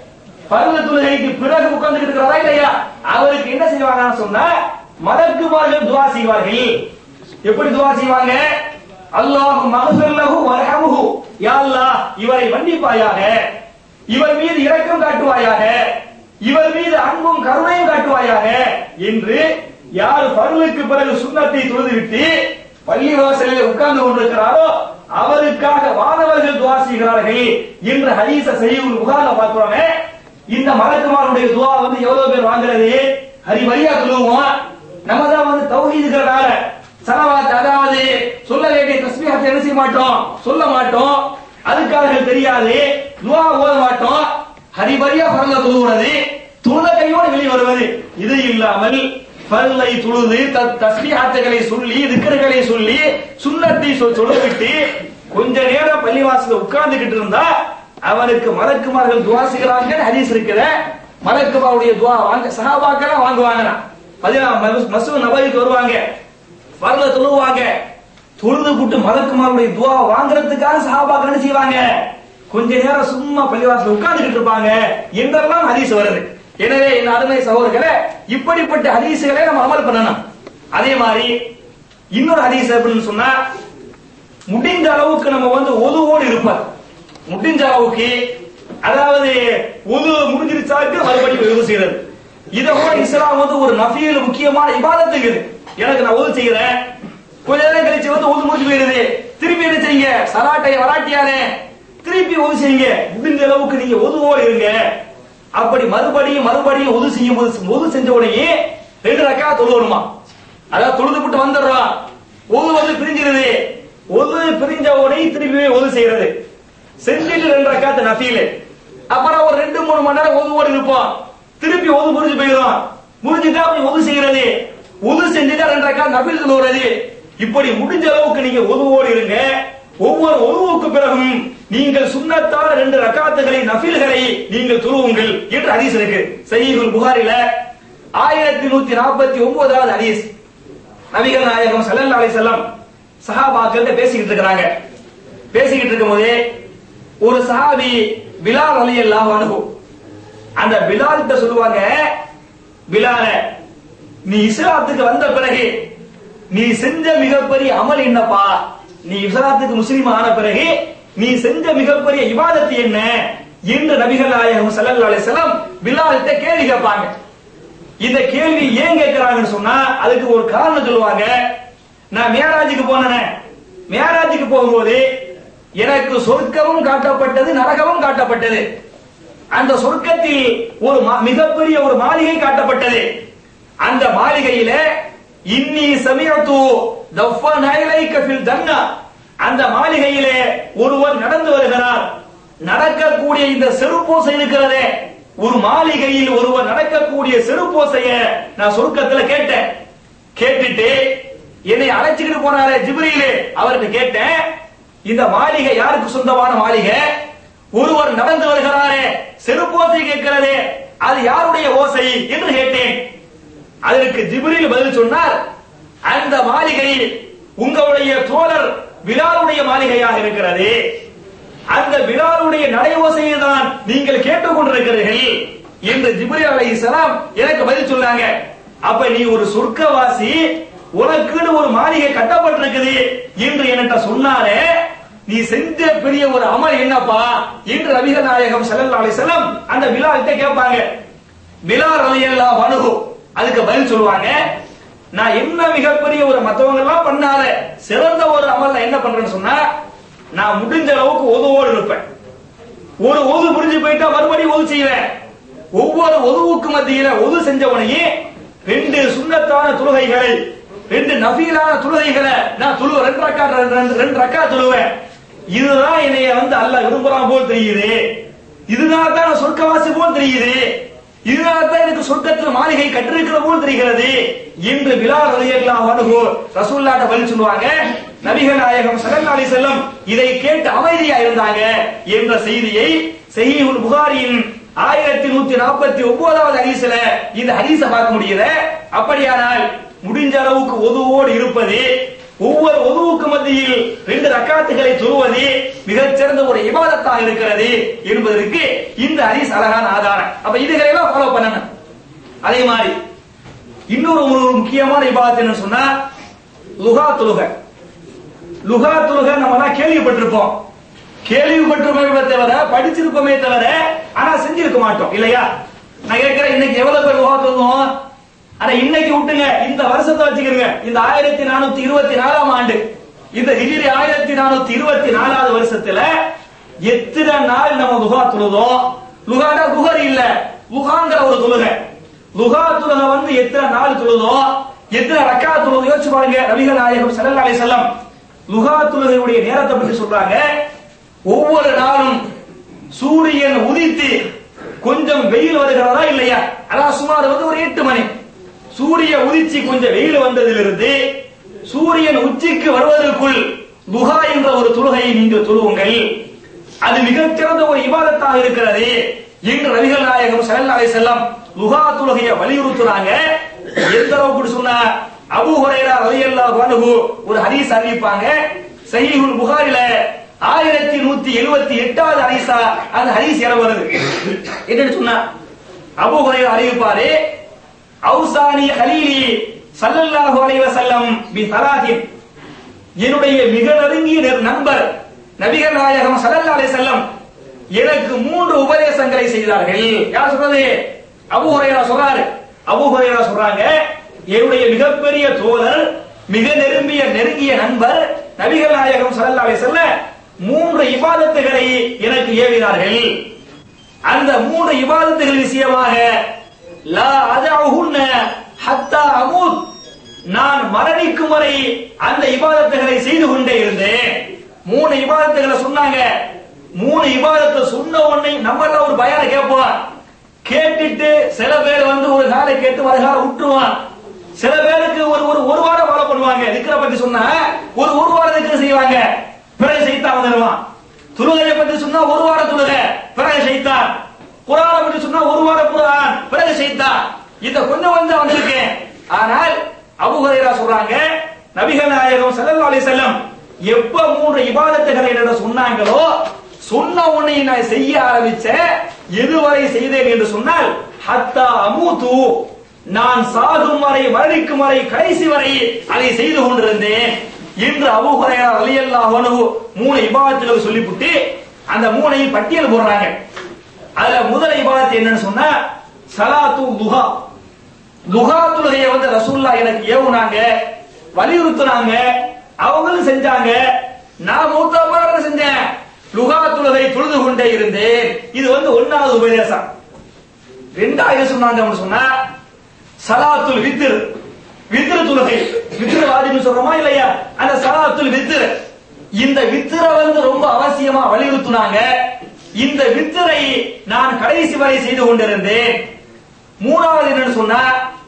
பருவ தொழுகைக்கு பிறகு உட்கார்ந்துட்டு இருக்கிறதா இல்லையா அவருக்கு என்ன செய்வாங்கன்னு சொன்னா மலக்குமார்கள் துவா செய்வார்கள் எப்படி துவா செய்வாங்க அல்லாஹ் மகசல்லஹு வரஹமுஹு யா அல்லாஹ் இவரை மன்னிப்பாயாக இவர் மீது இரக்கம் காட்டுவாயாக இவர் மீது அன்பும் கருணையும் காட்டுவாயாக என்று யார் பருளுக்கு பிறகு சுண்ணத்தை தொழுதுவிட்டு பள்ளிவாசலில் உட்கார்ந்து கொண்டிருக்கிறாரோ அவருக்காக வானவர்கள் துவா செய்கிறார்கள் என்று ஹதீஸ செய்யும் புகார்ல பார்க்கிறோமே இந்த மலக்குமாருடைய துவா வந்து எவ்வளவு பேர் வாங்குறது ஹரி வரியா சொல்லுவோம் நம்ம தான் வந்து தௌஹீதுங்கிறனால சலவாத் அதாவது சொல்ல வேண்டிய தஸ்பீஹத்தை என்ன செய்ய மாட்டோம் சொல்ல மாட்டோம் அதுக்காக தெரியாது துவா ஓத மாட்டோம் ஹரிபரியா பரந்த தொழுகிறது தொழுத கையோடு வெளியே வருவது இது இல்லாமல் பல்லை தொழுது தஸ்பீஹாத்துகளை சொல்லி திக்கர்களை சொல்லி சுண்ணத்தை சொல் சொல்லிவிட்டு கொஞ்ச நேரம் பள்ளிவாசல உட்கார்ந்துகிட்டு இருந்தா அவனுக்கு மலக்குமார்கள் துவா செய்கிறாங்க ஹதீஸ் இருக்குத மலக்குமாருடைய துவா வாங்க சஹாபாக்கெல்லாம் வாங்குவாங்க பதினாம் மசூத் நபருக்கு வருவாங்க வரல தொழுவாங்க தொழுது கூட்டு மலக்குமாருடைய துவா வாங்குறதுக்காக சஹாபாக்கள் என்ன செய்வாங்க கொஞ்ச நேரம் சும்மா பள்ளிவாசல உட்கார்ந்துகிட்டு இருப்பாங்க என்றெல்லாம் ஹதீஸ் வருது எனவே என் அருமை சகோதரர்களே இப்படிப்பட்ட ஹதீசுகளை நம்ம அமல் பண்ணணும் அதே மாதிரி இன்னொரு ஹதீஸ் எப்படின்னு சொன்னா முடிந்த அளவுக்கு நம்ம வந்து ஒதுவோடு இருப்பார் முடிஞ்ச அளவுக்கு அதாவது உது முடிஞ்சிருச்சாக்கு மறுபடியும் உது செய்யறது இத கூட இஸ்லாம் வந்து ஒரு நஃபியில் முக்கியமான இபாதத்துக்கு எனக்கு நான் உது செய்யறேன் கொஞ்ச நேரம் கழிச்சு வந்து உது முடிஞ்சு போயிருது திருப்பி என்ன செய்யுங்க சலாட்டை வராட்டியானே திருப்பி உது செய்யுங்க முடிஞ்ச அளவுக்கு நீங்க ஒதுவோடு இருங்க அப்படி மறுபடியும் மறுபடியும் உது செய்யும் போது உது செஞ்ச உடனே ரெண்டு ரக்கா தொழுவணுமா அதாவது தொழுது விட்டு வந்துடுறான் ஒது வந்து பிரிஞ்சிருது ஒது பிரிஞ்ச உடனே திருப்பி போய் ஒது செய்யறது செஞ்சுட்டு ரெண்டு ரக்காத்து நஃபீல் அப்புறம் ஒரு ரெண்டு மூணு மணி நேரம் ஒதுவோடு இருப்போம் திருப்பி ஒது முடிஞ்சு போயிடும் முடிஞ்சுட்டா அப்படி ஒது செய்யறது ஒது செஞ்சுட்டா ரெண்டு ரக்கா நஃபீல் தொழுவது இப்படி முடிஞ்ச அளவுக்கு நீங்க ஒதுவோடு இருங்க ஒவ்வொரு ஒதுவுக்கு பிறகும் நீங்கள் சுண்ணத்தான ரெண்டு ரக்காத்துகளை நஃபில்களை நீங்கள் தொழுவுங்கள் என்று ஹதீஸ் இருக்கு சஹீஹுல் புகாரில ஆயிரத்தி நூத்தி நாற்பத்தி ஒன்பதாவது ஹதீஸ் நபிகள் நாயகம் ஸல்லல்லாஹு அலைஹி வஸல்லம் சஹாபாக்கள்கிட்ட பேசிக்கிட்டு இருக்கிறாங்க பேசிக்கிட்டு இருக்கும்போது ஒரு சஹாபி பிலால் ரலியல்லாஹு அன்ஹு அந்த பிலால் கிட்ட சொல்லுவாங்க பிலால நீ இஸ்லாத்துக்கு வந்த பிறகு நீ செஞ்ச மிகப்பெரிய அமல் என்னப்பா நீ இஸ்லாத்துக்கு முஸ்லீம் ஆன பிறகு நீ செஞ்ச மிகப்பெரிய இபாதத்து என்ன என்று நபிகள் நாயகம் ஸல்லல்லாஹு அலைஹி வஸல்லம் பிலால்கிட்ட கேள்வி கேட்பாங்க இந்த கேள்வி ஏன் கேட்கிறாங்கன்னு சொன்னா அதுக்கு ஒரு காரணம் சொல்லுவாங்க நான் மேராஜுக்கு போனேன் மேராஜுக்கு போகும்போது எனக்கு சொர்க்கமும் காட்டப்பட்டது நரகமும் காட்டப்பட்டது அந்த சொர்க்கத்தில் ஒரு மா- மிகப்பெரிய ஒரு மாளிகை காட்டப்பட்டது அந்த மாளிகையில இன்னி சமயத்து தஃபனைலைக ஃபில் ஜன்னா அந்த மாளிகையிலே ஒருவர் நடந்து வருகிறார் நடக்கக்கூடிய இந்த செருப்போசை இருக்கிறதே ஒரு மாளிகையில் ஒருவர் நடக்கக்கூடிய செருப்போசைய நான் சொர்க்கத்துல கேட்டேன் கேட்டுட்டு என்னை அழைச்சுக்கிட்டு போனாரே ஜிப்ரீலு அவர்கிட்ட கேட்டேன் இந்த மாளிகை யாருக்கு சொந்தமான மாளிகை ஒருவர் நடந்து வருகிறாரே செருப்போசை கேட்கிறதே அது யாருடைய ஓசை என்று கேட்டேன் அதற்கு ஜிப்ரீல் பதில் சொன்னார் அந்த மாளிகை உங்களுடைய தோழர் பிலாலுடைய மாளிகையாக இருக்கிறது அந்த பிலாலுடைய நடை ஓசையை தான் நீங்கள் கேட்டுக்கொண்டிருக்கிறீர்கள் என்று ஜிப்ரீல் அலைஹிஸ்ஸலாம் எனக்கு பதில் சொன்னாங்க அப்ப நீ ஒரு சொர்க்கவாசி உனக்குன்னு ஒரு மாளிகை கட்டப்பட்டிருக்குது என்று என்கிட்ட சொன்னாரே நீ செஞ்ச பெரிய ஒரு அமல் என்னப்பா என்று நபிகள் நாயகம் ஸல்லல்லாஹு அலைஹி வஸல்லம் அந்த பிலால்கிட்ட கேட்பாங்க பிலால் ரலியல்லாஹு அன்ஹு அதுக்கு பதில் சொல்லுவாங்க நான் என்ன மிகப்பெரிய ஒரு மத்தவங்க எல்லாம் பண்ணாத சிறந்த ஒரு அமல் நான் என்ன பண்றேன்னு சொன்னா நான் முடிஞ்ச அளவுக்கு ஒதுவோடு இருப்பேன் ஒரு ஒது புரிஞ்சு போயிட்டா மறுபடியும் ஒது செய்வேன் ஒவ்வொரு ஒதுவுக்கு மத்தியில ஒது செஞ்சவனையே ரெண்டு சுண்ணத்தான தொழுகைகளை ரெண்டு நபீலான தொழுகைகளை நான் தொழுவேன் ரெண்டு ரக்கா ரெண்டு- ரெண்டு ரக்கா தொழுவேன் இதுதான் என்னைய வந்து அல்லாஹ் விரும்புறான் போல் தெரியுது இதனால தான் நான் சொர்க்கவாசி போல் தெரியுது இதனால தான் எனக்கு சொர்க்கத்தில் மாளிகை கட்டிருக்கிற போல் தெரிகிறது என்று பிலால் ரலியல்லாஹு அன்ஹு ரசூலுல்லாஹ்ட்ட பதில் சொல்லுவாங்க நபிகள் நாயகம் ஸல்லல்லாஹு அலைஹி வஸல்லம் இதை கேட்டு அமைதியா இருந்தாங்க என்ற செய்தியை சஹீஹுல் புகாரியின் ஆயிரத்தி நூத்தி நாற்பத்தி ஒன்பதாவது ஹதீஸ்ல இந்த ஹதீஸ பார்க்க முடியுது அப்படியானால் முடிஞ்ச அளவுக்கு ஒதுவோடு இருப்பது ஒவ்வொரு ஒதுவுக்கு மத்தியில் ரெண்டு ரக்காத்துகளை தொழுவது மிகச்சிறந்த ஒரு இபாதத்தாக இருக்கிறது என்பதற்கு இந்த ஹதீஸ் அழகான ஆதாரம் அப்ப இதுகளை எல்லாம் ஃபாலோ பண்ணணும் அதே மாதிரி இன்னொரு ஒரு முக்கியமான இபாதத் என்ன சொன்னா லுகா தொழுகை லுகா தொழுகை நம்ம எல்லாம் கேள்விப்பட்டிருப்போம் கேள்விப்பட்டிருப்போமே தவிர படிச்சிருப்போமே தவிர ஆனா செஞ்சிருக்க மாட்டோம் இல்லையா நான் கேட்கிறேன் இன்னைக்கு எவ்வளவு பேர் லுகா தொழுவோம் ஆனா இன்னைக்கு விட்டுங்க இந்த வருஷத்தை வச்சுக்கிறங்க இந்த ஆயிரத்தி நானூத்தி இருபத்தி நாலாம் ஆண்டு இந்த ஹிஜிரி ஆயிரத்தி நானூத்தி இருபத்தி நாலாவது வருஷத்துல எத்தனை நாள் நம்ம லுகா தொழுதோம் லுகானா குஹர் இல்ல லுகாங்கிற ஒரு தொழுகை லுகா தொழுகை வந்து எத்தனை நாள் தொழுதோம் எத்தனை ரக்கா தொழுதோ யோசிச்சு பாருங்க நபிகள் நாயகம் ஸல்லல்லாஹு அலைஹி வஸல்லம் லுகா தொழுகையுடைய நேரத்தை பற்றி சொல்றாங்க ஒவ்வொரு நாளும் சூரியன் உதித்து கொஞ்சம் வெயில் வருகிறதா இல்லையா அதான் சுமார் வந்து ஒரு எட்டு மணி சூரிய உதிச்சு கொஞ்சம் வெயில் வந்ததிலிருந்து சூரியன் உச்சிக்கு வருவதற்குள் துஹா என்ற ஒரு தொழுகையை நீங்கள் தொழுவுங்கள் அது மிகச்சிறந்த ஒரு இபாதத்தாக இருக்கிறது என்று நபிகள் நாயகம் ஸல்லல்லாஹு அலைஹி வஸல்லம் லுஹா தொழுகையை வலியுறுத்துறாங்க எந்த அளவுக்கு சொன்னா அபூ ஹுரைரா ரலியல்லாஹு அன்ஹு ஒரு ஹதீஸ் அறிவிப்பாங்க சஹீஹுல் புகாரில ஆயிரத்தி நூத்தி எழுபத்தி எட்டாவது ஹதீஸா அந்த ஹதீஸ் இடம் வருது என்னன்னு சொன்னா அபூ ஹுரைரா அறிவிப்பாரு அவுசானி ஹலீலி ஸல்லல்லாஹு அலைஹி வஸல்லம் பி ஸலாத்தின் என்னுடைய மிக நெருங்கிய நெ- நண்பர் நபிகள் நாயகம் ஸல்லல்லாஹு அலைஹி வஸல்லம் எனக்கு மூன்று உபதேசங்களை செய்தார்கள் யார் சொல்றது அபு ஹுரைரா சொல்றாரு அபு ஹுரைரா சொல்றாங்க என்னுடைய மிகப்பெரிய தோழர் மிக நெருங்கிய நெருங்கிய நண்பர் நபிகள் நாயகம் ஸல்லல்லாஹு அலைஹி வஸல்லம் மூன்று இபாதத்துகளை எனக்கு ஏவினார்கள் அந்த மூன்று இபாதத்துகள் விஷயமாக லா அதவுஹுன்ன ஹத்தா அமூத் நான் மரணிக்கும் வரை அந்த இபாதத்துகளை செய்து கொண்டே இருந்தேன் மூணு இபாதத்துகளை சொன்னாங்க மூணு இபாதத்தை சொன்ன உடனே நம்மள ஒரு பயான கேட்போம் கேட்டுட்டு சில பேர் வந்து ஒரு காலை கேட்டு ஒரு காலை விட்டுருவான் சில பேருக்கு ஒரு ஒரு ஒரு வாரம் ஃபாலோ பண்ணுவாங்க திக்கரை பத்தி சொன்னா ஒரு ஒரு வாரம் திக்கரை செய்வாங்க பிறகு செய்தான் வந்துடுவான் துருகையை பத்தி சொன்னா ஒரு வாரம் துருகை பிறகு செய்தான் குரானை பத்தி சொன்னா ஒரு வாரம் குரான் பிறகு செய்தான் இந்த கொஞ்சம் கொஞ்சம் வந்திருக்கேன் ஆனால் அபு ஹுரைரா சொல்றாங்க நபிகள் நாயகம் ஸல்லல்லாஹு அலைஹி வஸல்லம் எப்ப மூன்று இபாதத்துகளை என்னிடம் சொன்னாங்களோ சொன்ன உடனே நான் செய்ய ஆரம்பிச்சேன் எதுவரை செய்தேன் என்று சொன்னால் ஹத்தா அமூது நான் சாகும் வரை மரணிக்கும் வரை கடைசி வரை அதை செய்து கொண்டிருந்தேன் என்று அபூ ஹுரைரா ரலியல்லாஹு அன்ஹு மூணு இபாதத்துகளை சொல்லிவிட்டு அந்த மூணையும் பட்டியல் போடுறாங்க அதுல முதல் இபாதத் என்னன்னு சொன்னா சலாத்து துஹா துஹா தொழுகையை வந்து ரசூல்லா எனக்கு ஏவுனாங்க வலியுறுத்துனாங்க அவங்களும் செஞ்சாங்க நான் மூத்த பாடம் செஞ்சேன் லுகா தொழுகை தொழுது கொண்டே இருந்தேன் இது வந்து ஒன்னாவது உபதேசம் ரெண்டாவது சொன்னாங்க அவங்க சொன்னா சலாத்துல் வித்ர் வித்ரு தொழுகை வித்ரு வாஜிப்னு சொல்றோமா இல்லையா அந்த சலாத்துல் வித்ர் இந்த வித்திர வந்து ரொம்ப அவசியமா வலியுறுத்துனாங்க இந்த வித்திரை நான் கடைசி வரை செய்து கொண்டிருந்தேன் மூணாவது என்னன்னு சொன்னா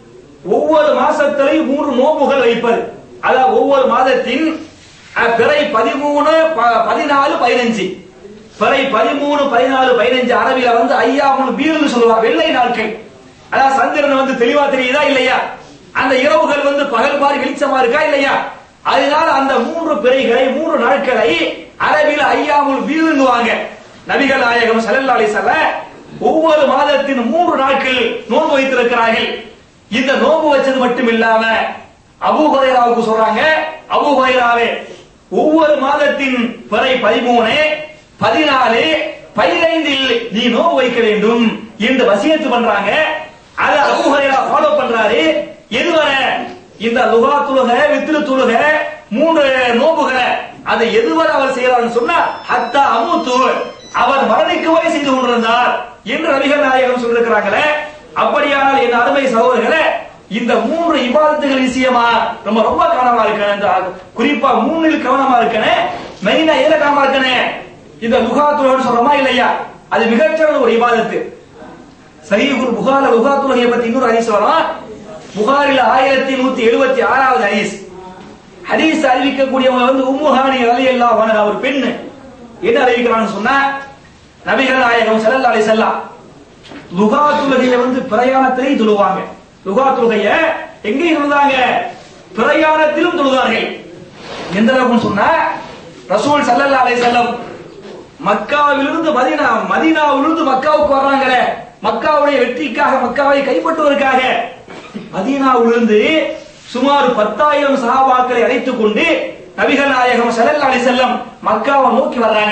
ஒவ்வொரு மாசத்திலையும் மூன்று நோம்புகள் வைப்பது அதாவது ஒவ்வொரு மாதத்தின் அஹ், பிறை பதிமூணு ப- பதினாலு பதினஞ்சு பிறை பதிமூணு பதினாலு பதினஞ்சு அரபில வந்து ஐயாமுல் பீர்னு சொல்லுவாங்க வெள்ளை நாட்கள் அதாவது சந்திரன் வந்து தெளிவா தெரியுதா இல்லையா அந்த இரவுகள் வந்து பகல் மாதிரி வெளிச்சமா இருக்கா இல்லையா அதனால அந்த மூன்று பிறைகளை மூன்று நாட்களை அரபில ஐயாமுல் பீருங்குவாங்க நபிகள் நாயகம் ஸல்லல்லாஹு அலைஹி வஸல்லம் ஒவ்வொரு மாதத்தின் மூன்று நாட்கள் நோன்பு வைத்திருக்கிறார்கள் இந்த நோன்பு வச்சது மட்டும் இல்லாம அபூ ஹுரைராவுக்கு சொல்றாங்க அபூ ஹுரைராவே ஒவ்வொரு மாதத்தின் பிறை பதிமூணு பதினாலு பதினைந்தில் நீ நோன்பு வைக்க வேண்டும் என்று வசியத்து பண்றாங்க அத அபூ ஹுரைரா ஃபாலோ பண்றாரு எதுவரை இந்த லுகா துலுக வித்ரு துலுக மூன்று நோம்புகளை அதை எதுவரை அவர் செய்யறாருன்னு சொன்னா ஹத்தா அமுத்து அவர் மரணிக்கு வரை செய்து கொண்டிருந்தார் என்று நபிகள் நாயகம் சொல்லிருக்கிறாங்களே அப்படியானால் என் அருமை சகோதரர்களே இந்த மூன்று இபாதத்துகள் விஷயமா நம்ம ரொம்ப கவனமா இருக்கணும் இந்த குறிப்பா மூணில் கவனமா இருக்கணும் மெயினா எதுல கவனமா இருக்கணும் இந்த லுகாத்துலன்னு சொல்றோமா இல்லையா அது மிகச்சிறந்த ஒரு இபாதத்து சஹீஹுல் புகார லுகாத்துலகையை பத்தி இன்னொரு ஹதீஸ் வரும் புகாரில் ஆயிரத்தி நூத்தி எழுபத்தி ஆறாவது ஹதீஸ் ஹதீஸ் அறிவிக்கக்கூடியவங்க வந்து உம்முஹானி ரலியல்லாஹு அன்ஹா ஒரு பெண் என்ன அறிவிக்கிறான்னு சொன்னா நபிகள் நாயகம் ஸல்லல்லாஹு அலைஹி வஸல்லம் லுகா தொழுகைய வந்து பிரயாணத்திலே தொழுவாங்க லுகா தொழுகைய எங்க தொழுதாங்க பிரயாணத்திலும் தொழுதார்கள் எந்த அளவுக்கு சொன்னா ரசூல் ஸல்லல்லாஹு அலைஹி வஸல்லம் மக்காவிலிருந்து மதீனா மதீனாவிலிருந்து மக்காவுக்கு வர்றாங்களே மக்காவுடைய வெற்றிக்காக மக்காவை கைப்பற்றுவதற்காக மதீனாவிலிருந்து சுமார் பத்தாயிரம் சஹாபாக்களை அழைத்துக் கொண்டு நபிகள் நாயகம் ஸல்லல்லாஹு அலைஹி வஸல்லம் மக்காவை நோக்கி வர்றாங்க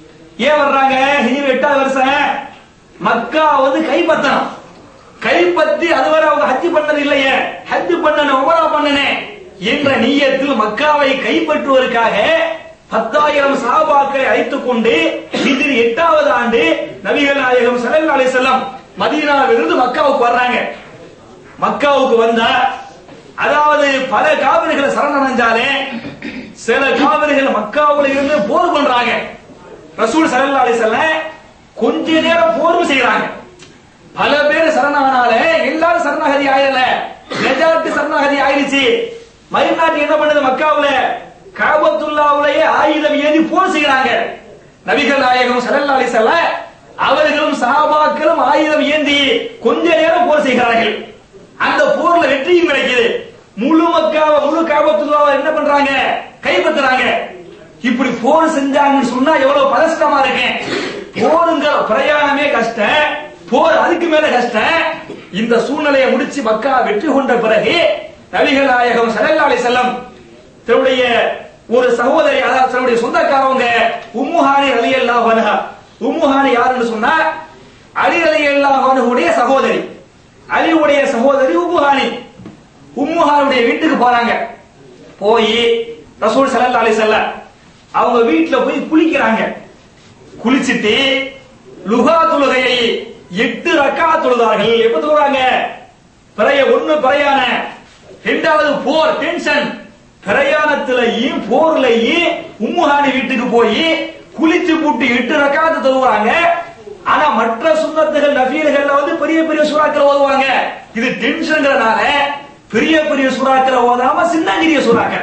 ஏன் வர்றாங்க ஹிஜ்ரி எட்டாவது வருஷம் மக்கா வந்து கைப்பற்றணும் கைப்பற்றி அதுவரை அவங்க ஹஜ் பண்ணது இல்லையே ஹஜ் பண்ணணும் உமரா பண்ணனே என்ற நீயத்தில் மக்காவை கைப்பற்றுவதற்காக பத்தாயிரம் சஹாபாக்களை அழைத்துக் கொண்டு ஹிஜ்ரி எட்டாவது ஆண்டு நபிகள் நாயகம் ஸல்லல்லாஹு அலைஹி வஸல்லம் மதீனாவிலிருந்து மக்காவுக்கு வர்றாங்க மக்காவுக்கு வந்தா அதாவது பல காவிரிகளை சரணடைஞ்சாலே சில காவிரிகள் மக்காவுல இருந்து போர் பண்றாங்க ரசூல் ஸல்லல்லாஹு அலைஹி வஸல்லம் கொஞ்ச நேரம் போரும் செய்யறாங்க பல பேர் சரணானால எல்லாரும் சரணாகதி ஆயல மெஜாரிட்டி சரணாகதி ஆயிடுச்சு மறுநாட்டு என்ன பண்ணுது மக்காவுல காபத்துல்லாவுலயே ஆயுதம் ஏந்தி போர் செய்யறாங்க நபிகள் நாயகம் ஸல்லல்லாஹு அலைஹி வஸல்லம் அவர்களும் சஹாபாக்களும் ஆயுதம் ஏந்தி கொஞ்ச நேரம் போர் செய்கிறார்கள் அந்த போர்ல வெற்றியும் கிடைக்குது முழு மக்காவை முழு காபத்துல்லாவை என்ன பண்றாங்க கைப்பற்றுறாங்க இப்படி போர் செஞ்சாங்கன்னு சொன்னா எவ்வளவு பதஷ்டமா இருக்கேன் போருங்கிற பிரயாணமே கஷ்டம் போர் அதுக்கு மேல கஷ்டம் இந்த சூழ்நிலையை முடிச்சு மக்கா வெற்றி கொண்ட பிறகு நபிகள் நாயகம் ஸல்லல்லாஹு அலைஹி வஸல்லம் தன்னுடைய ஒரு சகோதரி அதாவது தன்னுடைய சொந்தக்காரவங்க உம்முஹானி ரலியல்லாஹு அன்ஹா உம்முஹானி யாருன்னு சொன்னா அலி ரலியல்லாஹு சகோதரி அலியுடைய சகோதரி உம்முஹானி உம்முஹானுடைய வீட்டுக்கு போறாங்க போய் ரசூல் ஸல்லல்லாஹு அலைஹி வஸல்லம் அவங்க வீட்ல போய் குளிக்கிறாங்க குளிச்சிட்டு லுகா தொழுகையை எட்டு ரக்கா தொழுதார்கள் எப்ப தொழுறாங்க பிறைய ஒண்ணு பிறையான இரண்டாவது போர் டென்ஷன் பிரயாணத்திலையும் போர்லையும் உம்முஹானி வீட்டுக்கு போய் குளிச்சு போட்டு எட்டு ரக்காத்து தொழுவாங்க ஆனா மற்ற சுண்ணத்துகள் நபீல்கள்ல வந்து பெரிய பெரிய சூறாக்கள் ஓதுவாங்க இது டென்ஷன்ங்கிறனால பெரிய பெரிய சூறாக்களை ஓதாம சின்னஞ்சிறிய சூறாக்கள்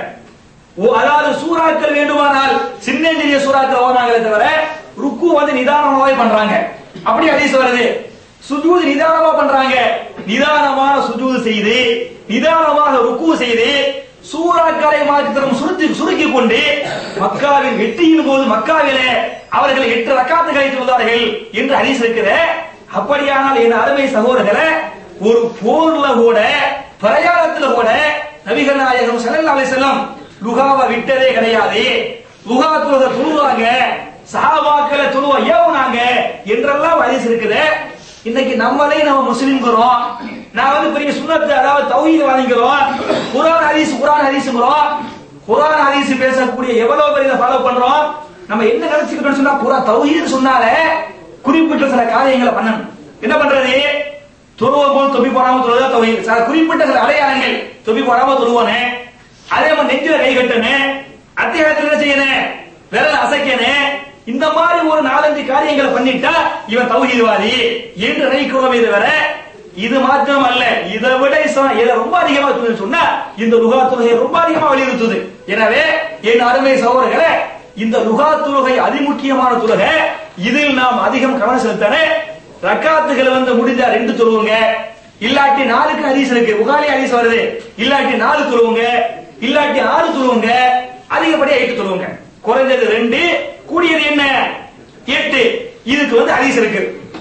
ஓ அதாவது சூறாக்கள் வேண்டுமானால் சின்னஞ்சிறிய சூறாக்கள் ஓதாங்களே தவிர ருக்கு வந்து நிதானமாவே பண்றாங்க அப்படி ஹதீஸ் வருது சுஜூது நிதானமா பண்றாங்க நிதானமான சுஜூது செய்து நிதானமாக ருக்கு செய்து சூறாக்களை மாத்திரம் சுருத்தி சுருக்கி கொண்டு மக்காவின் வெற்றியின் போது மக்காவிலே அவர்கள் எட்டு ரக்காத்துகளை தொழுதார்கள் என்று ஹதீஸ் இருக்குது அப்படியானால் என் அருமை சகோதரர்களே ஒரு போர்ல கூட பிரயாணத்துல கூட நபிகள் நாயகம் ஸல்லல்லாஹு அலைஹி வஸல்லம் லுகாவை விட்டதே கிடையாது லுகா தொழுத தொழுவாங்க சஹாபாக்களை தொழுவ ஏவுனாங்க என்றெல்லாம் ஹதீஸ் இருக்குது இன்னைக்கு நம்மளே நம்ம முஸ்லிம்கிறோம் நான் வந்து பெரிய சுண்ணத்து அதாவது தௌஹீத் வாங்கிக்கிறோம் குர்ஆன் ஹதீஸ் குர்ஆன் ஹதீஸ்ங்கிறோம் குர்ஆன் ஹதீஸ் பேசக்கூடிய எவ்வளவு பேர் இதை ஃபாலோ பண்றோம் நம்ம என்ன நினைச்சுக்கிட்டோம்னு சொன்னா குர்ஆன் தௌஹீத் சொன்னாலே குறிப்பிட்ட சில காரியங்களை பண்ணணும் என்ன பண்றது தொழுவோம் போது தொப்பி போடாம தொழுதா தௌஹீத் சில குறிப்பிட்ட சில அடையாளங்கள் தொப்பி போடாம தொழுவோனே அதே மாதிரி நெஞ்சில கை கட்டணும் அத்தியாயத்தில் என்ன செய்யணும் விரல அசைக்கணும் இந்த மாதிரி ஒரு நாலஞ்சு காரியங்களை பண்ணிட்டா இவன் தௌஹீத்வாதி என்று நினைக்கிறோமே தவிர இது மாத்திரம் அல்ல இதை விட இஸ்லாம் இதை ரொம்ப அதிகமா இருக்குதுன்னு சொன்னா இந்த லுகா தொழுகை ரொம்ப அதிகமா வலியுறுத்துது எனவே என் அருமை சகோதரர்களே இந்த லுகா தொழுகை அதிமுக்கியமான தொழுகை இதில் நாம் அதிகம் கவனம் செலுத்தன ரக்காத்துகளை வந்து முடிஞ்சா ரெண்டு தொழுவுங்க இல்லாட்டி நாலுக்கு ஹதீஸ் இருக்கு புகாரி ஹதீஸ் வருது இல்லாட்டி நாலு தொழுவுங்க இல்லாட்டி ஆறு தொழுவுங்க அதிகப்படியா எட்டு தொழுவுங்க குறைஞ்சது ரெண்டு கூடியது என்ன எட்டு இதுக்கு வந்து ஹதீஸ் இருக்கு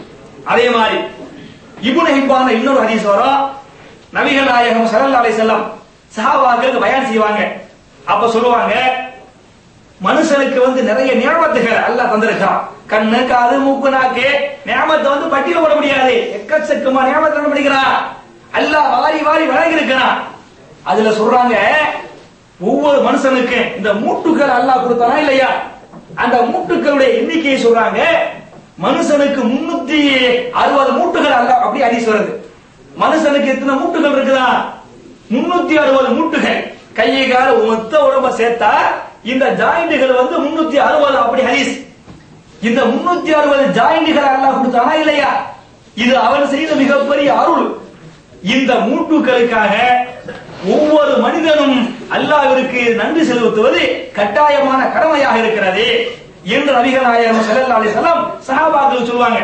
அதே மாதிரி இப்னு ஹிப்பான இன்னொரு ஹதீஸ் வரும் நபிகள் நாயகம் ஸல்லல்லாஹு அலைஹி வஸல்லம் சஹாபாக்களுக்கு பயான் செய்வாங்க அப்ப சொல்லுவாங்க மனுஷனுக்கு வந்து நிறைய நியமத்துகள் அல்லாஹ் தந்திருக்கான் கண்ணு காது மூக்கு நாக்கு நியமத்தை வந்து பட்டியல போட முடியாது எக்கச்சக்கமா நியமத்தை என்ன பண்ணிக்கிறான் அல்லாஹ் வாரி வாரி வழங்கி இருக்கிறான் அதுல சொல்றாங்க ஒவ்வொரு மனுஷனுக்கு இந்த மூட்டுகள் அல்லாஹ் கொடுத்தானா இல்லையா அந்த மூட்டுகளுடைய எண்ணிக்கையை சொல்றாங்க மனுஷனுக்கு முன்னூத்தி அறுபது மூட்டுகள் அல்ல அப்படி ஹதீஸ் வருது மனுஷனுக்கு எத்தனை மூட்டுகள் இருக்குதா முன்னூத்தி அறுபது மூட்டுகள் கையை கால மொத்த உடம்ப சேர்த்தா இந்த ஜாயிண்டுகள் வந்து முன்னூத்தி அறுபது அப்படி ஹதீஸ் இந்த முன்னூத்தி அறுபது ஜாயிண்டுகள் அல்லாஹ் கொடுத்தானா இல்லையா இது அவன் செய்த மிகப்பெரிய அருள் இந்த மூட்டுகளுக்காக ஒவ்வொரு மனிதனும் அல்லாஹ்விற்கு நன்றி செலுத்துவது கட்டாயமான கடமையாக இருக்கிறது என்று நபிகள் நாயகம் ஸல்லல்லாஹு அலைஹி வஸல்லம் சஹாபாக்கள் சொல்லுவாங்க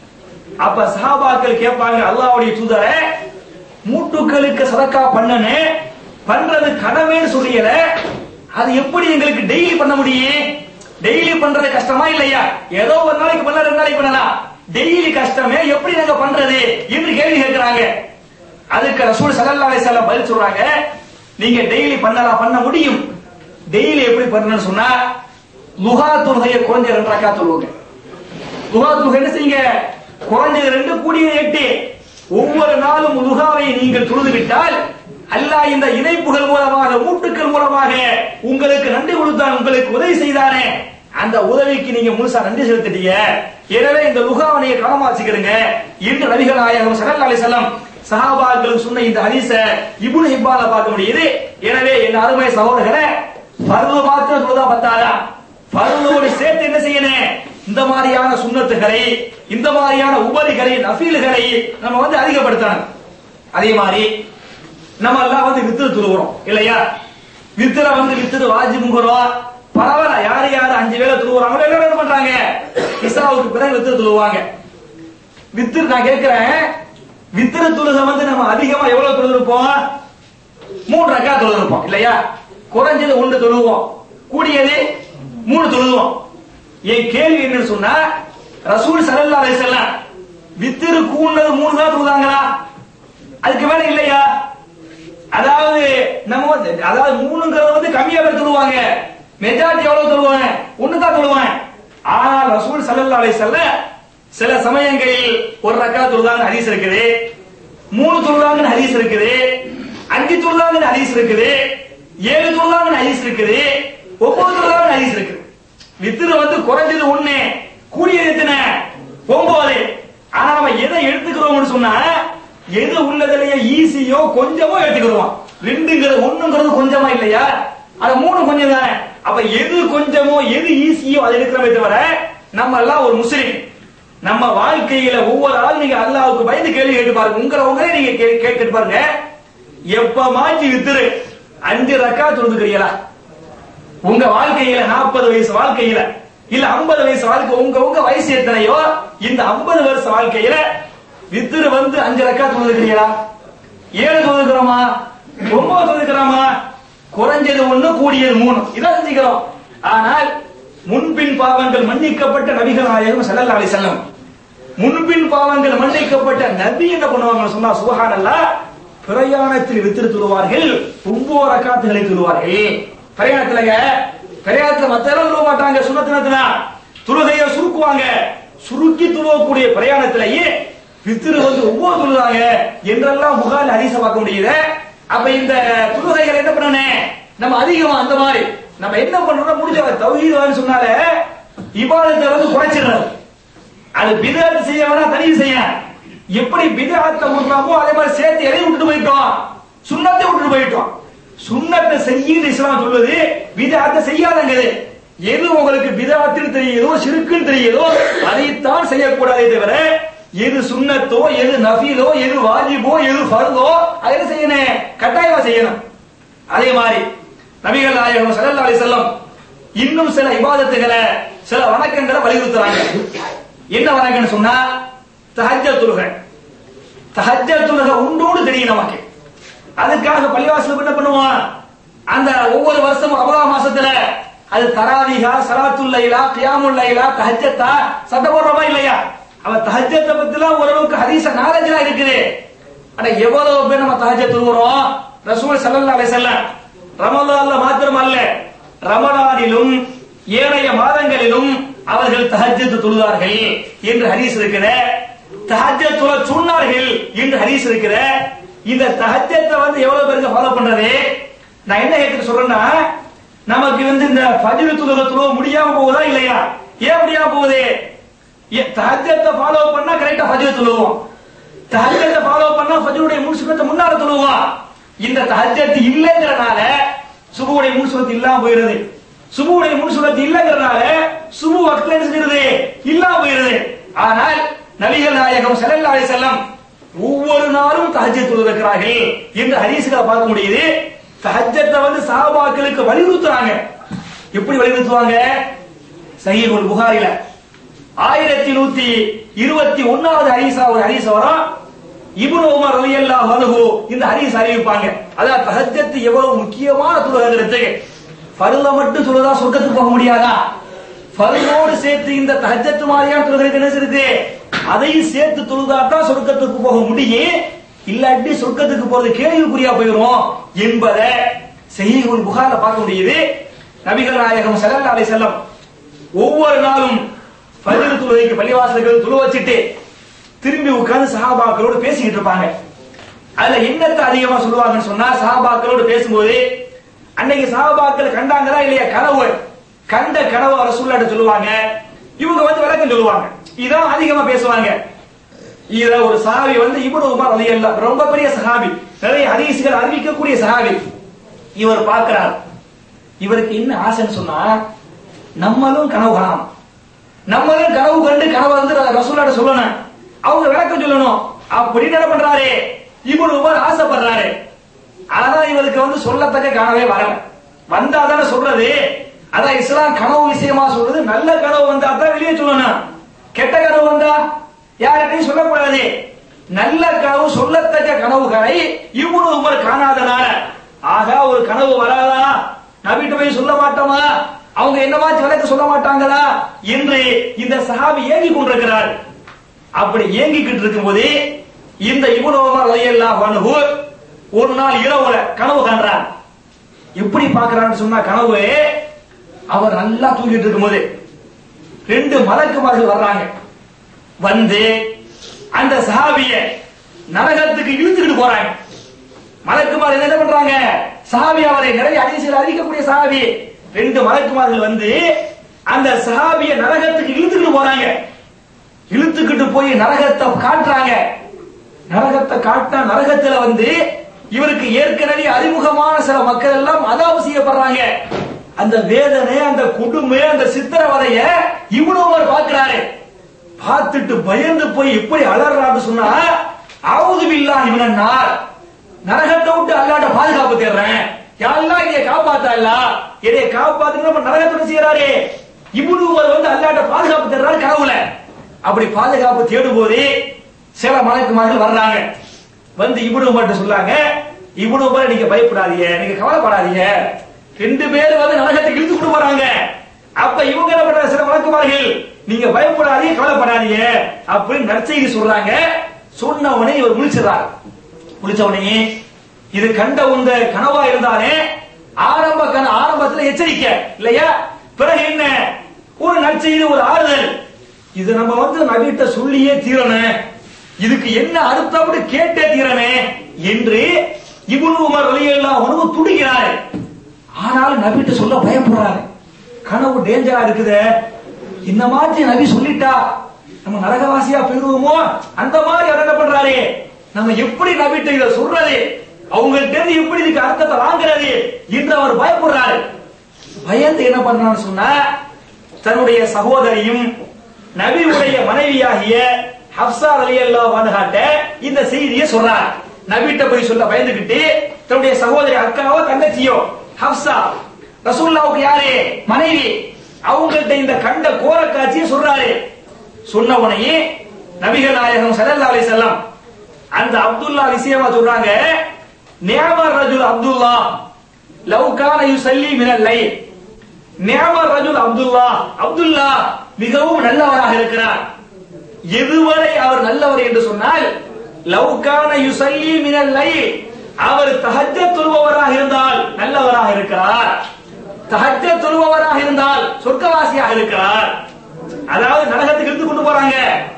அப்ப சஹாபாக்கள் கேட்பாங்க அல்லாஹ்வுடைய தூதரே மூட்டுகளுக்கு சதக்கா பண்ணனே பண்றது கடமைன்னு சொல்லியல அது எப்படி எங்களுக்கு டெய்லி பண்ண முடியும் டெய்லி பண்றது கஷ்டமா இல்லையா ஏதோ ஒரு நாளைக்கு பண்ண ரெண்டு நாளைக்கு பண்ணலாம் டெய்லி கஷ்டமே எப்படி நாங்க பண்றது என்று கேள்வி கேட்கிறாங்க அதுக்கு ரசூல் ஸல்லல்லாஹு அலைஹி வஸல்லம் பதில் சொல்றாங்க நீங்க டெய்லி பண்ணலாம் பண்ண முடியும் டெய்லி எப்படி பண்ணணும்னு சொன்னா லுஹா தொழுகையை குறைஞ்ச ரெண்டு ரக்கா தொழுவுங்க லுஹா தொழுகை என்ன செய்யுங்க குறைஞ்சது ரெண்டு கூடிய எட்டு ஒவ்வொரு நாளும் லுஹாவை நீங்கள் தொழுது விட்டால் அல்லாஹ் இந்த இணைப்புகள் மூலமாக மூட்டுக்கள் மூலமாக உங்களுக்கு நன்றி கொடுத்தான் உங்களுக்கு உதவி செய்தானே அந்த உதவிக்கு நீங்க முழுசா நன்றி செலுத்திட்டீங்க எனவே இந்த லுகாவை நீங்க கவனமா வச்சுக்கிறீங்க என்று நபிகள் நாயகம் ஸல்லல்லாஹு அலைஹி வஸல்லம் சஹாபாக்களுக்கு சொன்ன இந்த ஹதீஸ இப்னு ஹிப்பான்ல பார்க்க முடியுது எனவே என் அருமை சகோதரர்களே ஃபர்து மாத்திரம் தொழுதா பத்தாதா ஃபர்தோடு சேர்த்து என்ன செய்யணும் இந்த மாதிரியான சுண்ணத்துகளை இந்த மாதிரியான உபரிகளை நஃபீல்களை நம்ம வந்து அதிகப்படுத்தணும் அதே மாதிரி நம்ம எல்லாம் வந்து வித்திரு துருவுறோம் இல்லையா வித்திர வந்து வித்திரு வாஜிபுங்கிறோம் பரவாயில்ல யாரு யாரு அஞ்சு வேளை துருவுறாங்களோ எல்லாரும் என்ன பண்றாங்க இசாவுக்கு பிறகு வித்திரு துருவாங்க வித்திரு நான் கேட்கிறேன் வித்திர தொழுகை வந்து நம்ம அதிகமா எவ்வளவு தொழுதுருப்போம் மூணு ரக்கா தொழுதுருப்போம் இல்லையா குறைஞ்சது ஒன்று தொழுவோம் கூடியது மூணு தொழுவோம் என் கேள்வி என்னன்னு சொன்னா ரசூல் ஸல்லல்லாஹு அலைஹி வஸல்லம் வித்திரு கூண்டது மூணு தான் தொழுதாங்களா அதுக்கு மேல இல்லையா அதாவது நம்ம வந்து அதாவது மூணுங்கிறது வந்து கம்மியா பேர் தொழுவாங்க மெஜாரிட்டி எவ்வளவு தொழுவாங்க ஒண்ணு தான் தொழுவாங்க ஆனால் ரசூல் ஸல்லல்லாஹு அலைஹி வஸல்லம் சில சமயங்களில் ஒரு ரக்கா தொழுதாங்க ஹதீஸ் இருக்குது மூணு தொழுதாங்கன்னு ஹதீஸ் இருக்குது அஞ்சு தொழுதாங்கன்னு ஹதீஸ் இருக்குது ஏழு தொழுதாங்கன்னு ஹதீஸ் இருக்குது ஒன்பது தொழுதாங்கன்னு ஹதீஸ் இருக்குது வித்திர வந்து குறைஞ்சது ஒண்ணு கூடியது எத்தனை ஒன்பது ஆனா நம்ம எதை எடுத்துக்கிறோம்னு சொன்னா எது உள்ளதுலயே ஈஸியோ கொஞ்சமோ எடுத்துக்கிறோம் ரெண்டுங்கிறது ஒண்ணுங்கிறது கொஞ்சமா இல்லையா அது மூணு கொஞ்சம் தானே அப்ப எது கொஞ்சமோ எது ஈஸியோ அதை எடுக்கிறமே தவிர நம்ம எல்லாம் ஒரு முஸ்லிம் நம்ம வாழ்க்கையில ஒவ்வொரு ஆள் நீங்க அல்லாவுக்கு பயந்து கேள்வி கேட்டு பாருங்க உங்களை உங்களே நீங்க கே- கேட்டு பாருங்க எப்ப மாற்றி வித்துரு அஞ்சு ரக்கா தொழுதுக்கிறீங்களா உங்க வாழ்க்கையில நாற்பது வயசு வாழ்க்கையில இல்ல 50 வயசு வாழ்க்கை உங்க உங்க வயசு எத்தனையோ இந்த 50 வருஷ வாழ்க்கையில வித்துரு வந்து அஞ்சு ரக்கா தொழுதுக்கிறீங்களா ஏழு தொழுதுக்கிறோமா ஒன்பது தொழுதுக்கிறோமா குறைஞ்சது ஒண்ணு கூடியது மூணு இதான் செஞ்சுக்கிறோம் ஆனால் முன்பின் பாவங்கள் மன்னிக்கப்பட்ட நபிகள் நாயகம் ஸல்லல்லாஹு அலைஹி வஸல்லம் முன்பின் பாவங்கள் மன்னிக்கப்பட்ட நபி என்ன பண்ணுவாங்க சொன்னா சுபஹானல்லாஹ் பிரயாணத்தில் வித்திரு தொழுவார்கள் ஒன்பது ரக்காத்துகளை தொழுவார்கள் பிரயாணத்துலங்க பிரயாணத்துல மத்த எல்லாம் தொழுவ மாட்டாங்க சுண்ணத்தினத்துல தொழுகைய சுருக்குவாங்க சுருக்கி தொழுவக்கூடிய பிரயாணத்திலேயே வித்திரு வந்து ஒவ்வொரு தொழுதாங்க என்றெல்லாம் புகார் ஹதீஸ பார்க்க முடியுது அப்ப இந்த தொழுகைகள் என்ன பண்ணனே நம்ம அதிகமா அந்த மாதிரி நம்ம என்ன பண்றோம் முடிஞ்ச தௌஹீத் சொன்னாலே இபாதத்தை வந்து குறைச்சிடுறது அது பிதாத்து செய்ய வேணா தனி செய்ய எப்படி பிதாத்தை விடுறாமோ அதே மாதிரி சேர்த்து எதையும் விட்டுட்டு போயிட்டோம் சுண்ணத்தை விட்டுட்டு போயிட்டோம் சுண்ணத்தை செய்யுன்னு இஸ்லாம் சொல்லுது பிதாத்தை செய்யாதங்கிறது எது உங்களுக்கு பிதாத்தில் தெரியுதோ சிறுக்குன்னு தெரியுதோ அதைத்தான் செய்யக்கூடாதே தவிர எது சுண்ணத்தோ எது நஃபீலோ எது வாஜிபோ எது ஃபர்தோ அதை என்ன செய்யணும் கட்டாயமா செய்யணும் அதே மாதிரி நபிகள் நாயகம் ஸல்லல்லாஹு அலைஹி வஸல்லம் இன்னும் சில இபாதத்துகளை சில வணக்கங்களை வலியுறுத்துறாங்க என்ன வணக்கம்னு சொன்னா தஹஜ்ஜத் தொழுகை தஹஜ்ஜத் தொழுகை உண்டோடு தெரியும் நமக்கு அதுக்காக பள்ளிவாசல் என்ன பண்ணுவான் அந்த ஒவ்வொரு வருஷமும் ரமலான் மாசத்துல அது தராவிகா சலாத்துல் லைலா கியாமுல் லைலா தஹஜ்ஜத்தா சத்த போடுறோமா இல்லையா அவன் தஹஜ்ஜத்தை பத்திலாம் ஓரளவுக்கு ஹதீஸ நாலேஜ்லாம் இருக்குது ஆனா எவ்வளவு பேர் நம்ம தஹஜ்ஜத் தொழுகிறோம் ரசூல் ஸல்லல்லாஹு அலைஹி வஸல்லம் ரமலான்ல மாத்திரம் அல்ல ரமலானிலும் ஏனைய மாதங்களிலும் அவர்கள் தஹஜ்ஜத் தொழுதார்கள் என்று ஹதீஸ் இருக்கிற தஹஜ்ஜத் தொழ சொன்னார்கள் என்று ஹதீஸ் இருக்கிற இந்த தஹஜ்ஜத்தை வந்து எவ்வளவு பேருக்கு ஃபாலோ பண்றது நான் என்ன கேட்க சொல்றேன்னா நமக்கு வந்து இந்த ஃபஜ்ர் தொழுகை தொழுவ முடியாம போகுதா இல்லையா ஏன் முடியாம போகுது ஏ- தஹஜ்ஜத்தை ஃபாலோ பண்ணா கரெக்டா ஃபஜ்ர் தொழுவோம் தஹஜ்ஜத்தை ஃபாலோ பண்ணா ஃபஜ்ருடைய முன்சுகத்தை முன்னால தொழுவோம் இந்த தஹஜ்ஜத் இல்லைங்கறனால சுபுடைய முன்சுகத்து இல்லாம போயிருது சுபுடைய முன்சுகத்து இல்லைங்கறனால சுபு வக்த்ல என்ன செஞ்சிருது இல்லாம போயிருது ஆனால் நபிகள் நாயகம் ஸல்லல்லாஹு அலைஹி வஸல்லம் ஒவ்வொரு நாளும் தஹஜ்ஜத் தொழுகிறார்கள் என்று ஹதீஸ்களை பார்க்க முடியுது தஹஜ்ஜத்தை வந்து சஹாபாக்களுக்கு வலியுறுத்துறாங்க எப்படி வலியுறுத்துவாங்க சஹீஹுல் புகாரில ஆயிரத்தி நூத்தி இருபத்தி ஒன்னாவது ஹரிசா ஒரு ஹரிச வரும் இப்னு உமர் ரலியல்லாஹு அன்ஹு இந்த ஹரிஸ் அறிவிப்பாங்க அதான் தஹஜ்ஜத் எவ்வளவு முக்கியமான தொழுகைங்கிறதுக்கு ஃபர்ல மட்டும் தொழுதா சொர்க்கத்துக்கு போக முடியாதா ஃபர்லோடு சேர்த்து இந்த தஹஜ்ஜத் மாதிரியான தொழுகைக்கு என்ன இருக்கு அதையும் சேர்த்து தொழுதா தான் சொர்க்கத்துக்கு போக முடியும் இல்லாட்டி சொர்க்கத்துக்கு போறது கேள்விக்குறியா போயிரும் என்பதை செய்யுள் புகார்ல பார்க்க முடியுது நபிகள் நாயகம் ஸல்லல்லாஹு அலைஹி வஸல்லம் ஒவ்வொரு நாளும் ஃபஜ்ர் தொழுகைக்கு பள்ளிவாசல்கள் தொழு வச்சுட்டு திரும்பி உட்கார்ந்து சஹாபாக்களோடு பேசிக்கிட்டு இருப்பாங்க அதுல என்னத்தை அதிகமா சொல்லுவாங்கன்னு சொன்னா சஹாபாக்களோடு பேசும்போது அன்னைக்கு சஹாபாக்கள் கண்டாங்களா இல்லையா கனவு கண்ட கனவு ரசூல்லாட்ட சொல்லுவாங்க இவங்க வந்து விளக்கம் சொல்லுவாங்க இதான் அதிகமா பேசுவாங்க இதுல ஒரு சஹாபி வந்து இப்னு உமர் ரலியல்லாஹு ரொம்ப பெரிய சஹாபி நிறைய ஹதீஸ்கள் அறிவிக்கக்கூடிய சஹாபி இவர் பார்க்கிறார் இவருக்கு என்ன ஆசைன்னு சொன்னா நம்மளும் கனவு காணலாம் நம்மளும் கனவு கண்டு கனவு வந்து ரசூலாட்ட சொல்லணும் அவங்க விளக்கம் சொல்லணும் அப்படின்னு என்ன பண்றாரு இவரு உமர் ஆசைப்படுறாரு ஆனா இவருக்கு வந்து சொல்லத்தக்க கனவே வரல வந்தா தானே சொல்றது அதான் இஸ்லாம் கனவு விஷயமா சொல்றது நல்ல கனவு வந்தா தான் வெளியே சொல்லணும் கெட்ட கனவு வந்தா யார்கிட்டையும் சொல்லக்கூடாது நல்ல கனவு சொல்லத்தக்க கனவுகளை இவனு உமர் காணாதனால ஆகா ஒரு கனவு வராதா நபிட்ட போய் சொல்ல மாட்டோமா அவங்க என்னமாச்சு விளக்க சொல்ல மாட்டாங்களா என்று இந்த சஹாபி ஏங்கி கொண்டிருக்கிறார் அப்படி ஏங்கிக்கிட்டு இருக்கும்போது இந்த இப்னு உமர் ரலியல்லாஹு அன்ஹு ஒரு நாள் இரவுல கனவு காண்றார் எப்படி பார்க்கறான்னு சொன்னா கனவு அவர் நல்லா தூங்கிட்டு இருக்கும்போது ரெண்டு மலக்குமார்கள் வர்றாங்க வந்து அந்த சஹாபிய நரகத்துக்கு இழுத்துக்கிட்டு போறாங்க மலக்குமார் என்ன பண்றாங்க சஹாபி அவரை நிறைய அதிசயில் அறிவிக்கக்கூடிய சஹாபி ரெண்டு மலக்குமார்கள் வந்து அந்த சஹாபிய நரகத்துக்கு இழுத்துக்கிட்டு போறாங்க இழுத்துக்கிட்டு போய் நரகத்தை காட்டுறாங்க நரகத்தை காட்டினா நரகத்துல வந்து இவருக்கு ஏற்கனவே அறிமுகமான சில மக்கள் எல்லாம் அதாவு செய்யப்படுறாங்க அந்த வேதனை அந்த குடும்பம் அந்த சித்திரவதைய இவ்வளவு அவர் பார்க்கிறாரு பார்த்துட்டு பயந்து போய் எப்படி அலறான்னு சொன்னா அவுது பில்லா இவனார் நரகத்தை விட்டு அல்லாட்ட பாதுகாப்பு தேடுறேன் யாரெல்லாம் என்னைய காப்பாத்தா இல்ல என்னைய காப்பாத்து நம்ம நரகத்தை செய்யறாரு இவ்வளவு வந்து அல்லாட்ட பாதுகாப்பு தேடுறாரு கனவுல அப்படி பாதுகாப்பு தேடும் போது சில மலக்குமார்கள் வர்றாங்க வந்து இவ்வளவு மட்டும் சொல்லாங்க இவ்வளவு பேர் நீங்க பயப்படாதீங்க நீங்க கவலைப்படாதீங்க ரெண்டு பேர் வந்து நரகத்துக்கு இழுத்து கொண்டு போறாங்க அப்ப இவங்க என்ன பண்றாங்க சில மலக்குமார்கள் நீங்க பயப்படாதீங்க கவலைப்படாதீங்க அப்படின்னு நற்செய்தி சொல்றாங்க சொன்ன உடனே இவர் முழிச்சிடறார் முழிச்ச உடனே இது கண்ட உந்த கனவா இருந்தாலே ஆரம்ப கன ஆரம்பத்துல எச்சரிக்கை இல்லையா பிறகு என்ன ஒரு நற்செய்தி ஒரு ஆறுதல் இது நம்ம வந்து நபிட்ட சொல்லியே தீரணும் இதுக்கு என்ன அர்த்தம் அப்படி கேட்டே தீரமே என்று இப்னு உமர் ரலியல்லாஹு அன்ஹு துடிக்கிறார் ஆனால் நபிட்ட சொல்ல பயப்படுறாரு கனவு டேஞ்சரா இருக்குது இந்த மாதிரி நபி சொல்லிட்டா நம்ம நரகவாசியா போயிருவோமோ அந்த மாதிரி அவர் என்ன பண்றாரு நம்ம எப்படி நபிட்ட இத சொல்றது அவங்கள்ட்ட இருந்து எப்படி இதுக்கு அர்த்தத்தை வாங்குறது என்று அவர் பயப்படுறாரு பயந்து என்ன பண்றான்னு சொன்னா தன்னுடைய சகோதரியும் நபியுடைய மனைவியாகிய ஹப்சா ரலியல்லாஹு அன்ஹாட்ட இந்த செய்தியை சொல்றார் நபிட்ட போய் சொல்ல பயந்துகிட்டு தன்னுடைய சகோதரி அக்காவோ தங்கச்சியோ ஹப்சா ரசூலுல்லாவுக்கு யாரு மனைவி அவங்கள்ட்ட இந்த கண்ட கோர காட்சியை சொல்றாரு சொன்ன உடனே நபிகள் நாயகம் ஸல்லல்லாஹு அலைஹி வஸல்லம் அந்த அப்துல்லா விஷயமா சொல்றாங்க நியமர் ரஜுல் அப்துல்லா லவ் கான யுஸல்லி மினல் லைல் நியமர் ரஜுல் அப்துல்லா அப்துல்லா மிகவும் நல்லவராக இருக்கிறார் எதுவரை அவர் நல்லவர் என்று சொன்னால் லவ்கான யுசல்லி மினல் லைல் அவர் தஹஜ்ஜ தொழுபவராக இருந்தால் நல்லவராக இருக்கிறார் தஹஜ்ஜ தொழுபவராக இருந்தால் சொர்க்கவாசியாக இருக்கிறார் அதாவது நரகத்துக்கு இழுத்து கொண்டு போறாங்க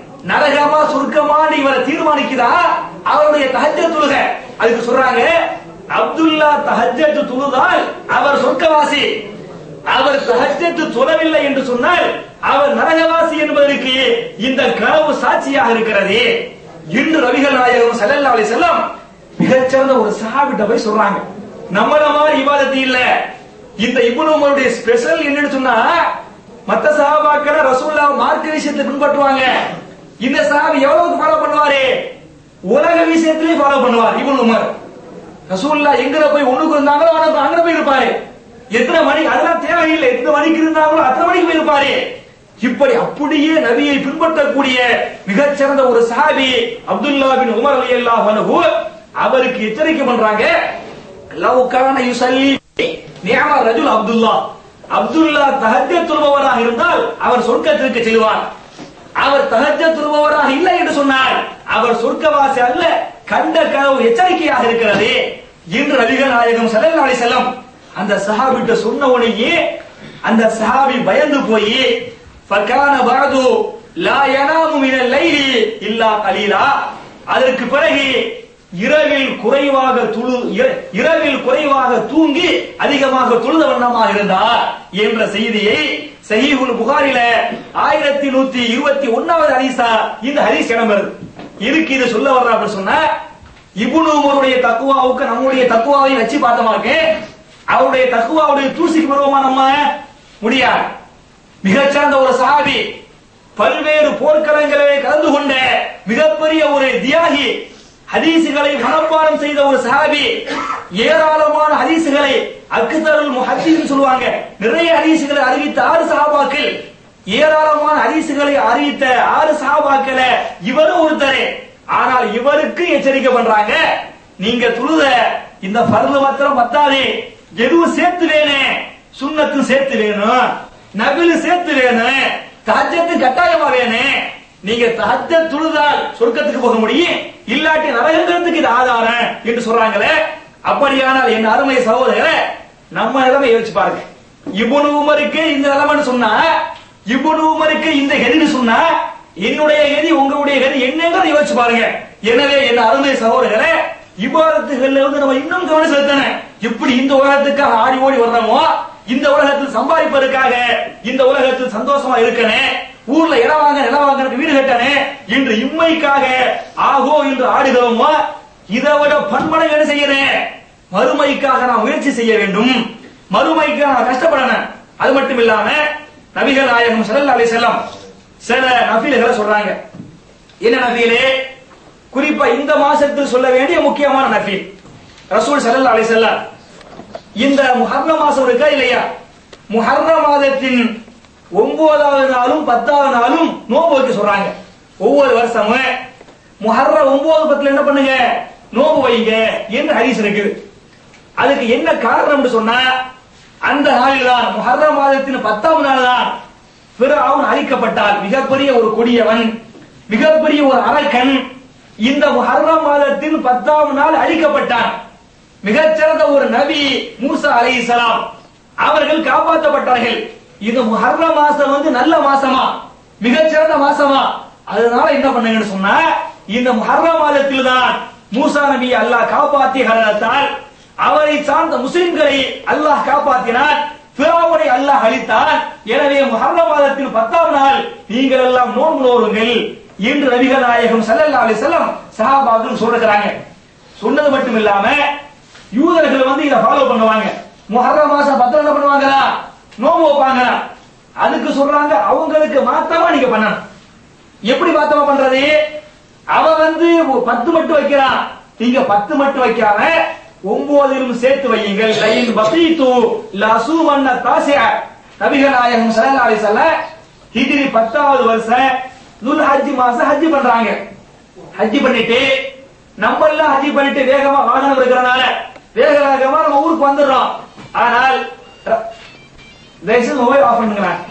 நரகமா சொர்க்கமான்னு இவரை தீர்மானிக்குதா அவருடைய தஹஜ்ஜ தொழுக அதுக்கு சொல்றாங்க அப்துல்லா தஹஜ்ஜத் தொழுதால் அவர் சொர்க்கவாசி அவர் தஹஜ்ஜத் தொழவில்லை என்று சொன்னால் அவர் நரகவாசி என்பதற்கு இந்த கனவு சாட்சியாக இருக்கிறது என்று ரவிகள் நாயகம் ஸல்லல்லாஹு அலைஹி வஸல்லம் மிகச்சிறந்த ஒரு சஹாபிட்ட போய் சொல்றாங்க நம்மள மாதிரி இபாதத்து இல்ல இந்த இப்னு உமருடைய ஸ்பெஷல் என்னன்னு சொன்னா மத்த சஹாபாக்கள் ரசூல்லா மார்க்க விஷயத்தை பின்பற்றுவாங்க இந்த சஹாபி எவ்வளவுக்கு ஃபாலோ பண்ணுவாரு உலக விஷயத்திலேயே ஃபாலோ பண்ணுவார் இப்னு உமர் ரசூல்லா எங்கட போய் ஒண்ணுக்கு இருந்தாங்களோ அவனுக்கு அங்க போய் இருப்பாரு எத்தனை மணி அதெல்லாம் தேவையில்லை எத்தனை மணிக்கு இருந்தாங்களோ அத்தனை மணிக்கு போய் இருப்பாரு இப்படி அப்படியே நபியை பின்பற்றக்கூடிய மிகச்சிறந்த ஒரு சஹாபி அப்துல்லா பின் உமர் ரலியல்லாஹு அன்ஹு அவருக்கு எச்சரிக்கை பண்றாங்க லவ் கான யுஸல்லி நியம ரஜுல் அப்துல்லா அப்துல்லா தஹஜ்ஜத் தொழுபவராக இருந்தால் அவர் சொர்க்கத்திற்கு செல்வார் அவர் தஹஜ்ஜத் தொழுபவராக இல்லை என்று சொன்னால் அவர் சொர்க்கவாசி அல்ல கண்ட கனவு எச்சரிக்கையாக இருக்கிறது என்று நபிகள் நாயகம் ஸல்லல்லாஹு அலைஹி வஸல்லம் அந்த சஹாபிட்ட சொன்ன உடனே அந்த சஹாபி பயந்து போய் ஃபகான பஅது லா யனாமு மினல் லைலி இல்லா கலீலா அதற்கு பிறகு இரவில் குறைவாக துளு இர- இரவில் குறைவாக தூங்கி அதிகமாக தொழுத வண்ணமாக இருந்தார் என்ற செய்தியை சஹீஹுல் புகாரில ஆயிரத்தி நூத்தி இருபத்தி ஒன்னாவது ஹதீஸா இந்த ஹதீஸ் இடம்பெறுது இருக்கு இது சொல்ல வர்றா அப்படின்னு சொன்னா இப்னு உமருடைய தக்குவாவுக்கு நம்முடைய தக்குவாவையும் வச்சு பார்த்தோமாக்கு அவருடைய தக்குவாவுடைய தூசிக்கு வருவோமா நம்ம முடியாது மிகச்சிறந்த ஒரு சஹாபி பல்வேறு போர்க்களங்களிலே கலந்து கொண்ட மிகப்பெரிய ஒரு தியாகி ஹதீசுகளை மனப்பாடம் செய்த ஒரு சஹாபி ஏராளமான ஹதீசுகளை அக்தருல் முஹத்தீஸ் சொல்லுவாங்க நிறைய ஹதீசுகளை அறிவித்த ஆறு சஹாபாக்கள் ஏராளமான ஹதீசுகளை அறிவித்த ஆறு சஹாபாக்கள இவரும் ஒருத்தரே ஆனால் இவருக்கு எச்சரிக்கை பண்றாங்க நீங்க துழுத இந்த பருது மாத்திரம் பத்தாது எதுவும் சேர்த்து வேணும் சுண்ணத்து சேர்த்து வேணும் நபிலு சேர்த்து வேணும் தஹஜ்ஜத்து கட்டாயமா வேணும் நீங்க தஹஜ்ஜ துழுதால் சொர்க்கத்துக்கு போக முடியும் இல்லாட்டி நரகங்கிறதுக்கு இது ஆதாரம் என்று சொல்றாங்களே அப்படியானால் என் அருமை சகோதரரை நம்ம நிலைமை யோசிச்சு பாருங்க இப்னு உமருக்கு இந்த நிலைமைன்னு சொன்னா இப்னு உமருக்கு இந்த கதின்னு சொன்னா என்னுடைய கதி உங்களுடைய கதி என்னங்கிறத யோசிச்சு பாருங்க எனவே என்ன அருமை சகோதரர்களே இபாதத்துகள்ல வந்து நம்ம இன்னும் கவனம் செலுத்தணும் இப்படி இந்த உலகத்துக்காக ஆடி ஓடி வர்றோமோ இந்த உலகத்தில் சம்பாதிப்பதற்காக இந்த உலகத்தில் சந்தோஷமா இருக்கனே ஊர்ல இடம் வாங்க நிலம் வாங்க வீடு கட்டனே இன்று இம்மைக்காக ஆகோ என்று ஆடுகிறோமோ இதை விட பன்மடங்கு என்ன செய்யறேன் மறுமைக்காக நான் முயற்சி செய்ய வேண்டும் மறுமைக்காக நான் கஷ்டப்படணும் அது மட்டும் இல்லாம நபிகள் நாயகம் ஸல்லல்லாஹு அலைஹி வஸல்லம் சில நபில்களை சொல்றாங்க என்ன நபியிலே குறிப்பா இந்த மாசத்தில் சொல்ல வேண்டிய முக்கியமான நபீல் ரசூல் ஸல்லல்லாஹு அலைஹி வஸல்லம் இந்த முஹர்ரம் மாசம் இருக்கா இல்லையா முஹர்ரம் மாதத்தின் ஒன்பதாவது நாளும் பத்தாவது நாளும் நோன்பு வைக்க சொல்றாங்க ஒவ்வொரு வருஷமும் முஹர்ரம் ஒன்பது பத்துல என்ன பண்ணுங்க நோன்பு வைங்க என்று ஹரிஸ் இருக்குது அதுக்கு என்ன காரணம்னு சொன்னா அந்த நாளில் தான் முஹர்ரம் மாதத்தின் பத்தாம் நாள் தான் பிறவுன் அழிக்கப்பட்டால் மிகப்பெரிய ஒரு கொடியவன் மிகப்பெரிய ஒரு அரக்கன் இந்த முஹர்ரம் மாதத்தின் பத்தாம் நாள் அழிக்கப்பட்டான் மிகச்சிறந்த ஒரு நபி மூசா அலைஹிஸ்ஸலாம் அவர்கள் காப்பாற்றப்பட்டார்கள் இந்த முஹர்ரம் மாசம் வந்து நல்ல மாசமா மிகச்சிறந்த மாசமா அதனால என்ன பண்ணுங்கன்னு சொன்னா இந்த முஹர்ரம் மாதத்தில் தான் மூசா நபி அல்லாஹ் காப்பாற்றிய காரணத்தால் அவரை சார்ந்த முஸ்லிம்களை அல்லாஹ் காப்பாற்றினார் பிறாவுனை அல்லாஹ் அளித்தான் எனவே முஹர்ரம் மாதத்தின் பத்தாம் நாள் நீங்கள் எல்லாம் நோன்பு நோருங்கள் என்று நபிகள் நாயகம் ஸல்லல்லாஹு அலைஹி வஸல்லம் சஹாபாக்கள் சொல்றாங்க சொன்னது மட்டும் இல்லாம யூதர்கள் வந்து இத ஃபாலோ பண்ணுவாங்க முஹர்ரம் மாசம் பத்திரம் என்ன பண்ணுவாங்களா நோம்பு வைப்பாங்க அதுக்கு சொல்றாங்க அவங்களுக்கு மாத்தமா நீங்க பண்ணணும் எப்படி மாத்தமா பண்றது அவ வந்து ஒரு பத்து மட்டும் வைக்கிறான் நீங்க பத்து மட்டும் வைக்காம ஒன்பதிலும் சேர்த்து வையுங்கள் லைன் பசீத்து லசூமன்ன தாசிய நபிகள் நாயகம் ஸல்லல்லாஹு அலைஹி வஸல்லம் ஹிஜ்ரி 10வது வருஷம் துல் ஹஜ் மாசம் ஹஜ் பண்றாங்க ஹஜ் பண்ணிட்டு நம்ம எல்லாம் ஹஜ் பண்ணிட்டு வேகமா வாகனம் இருக்கிறனால வேக வேகமா நம்ம ஊருக்கு வந்துடுறோம் ஆனால் ர- தயவுசெய்து மொபைல் ஆஃப் பண்ணுங்களேன்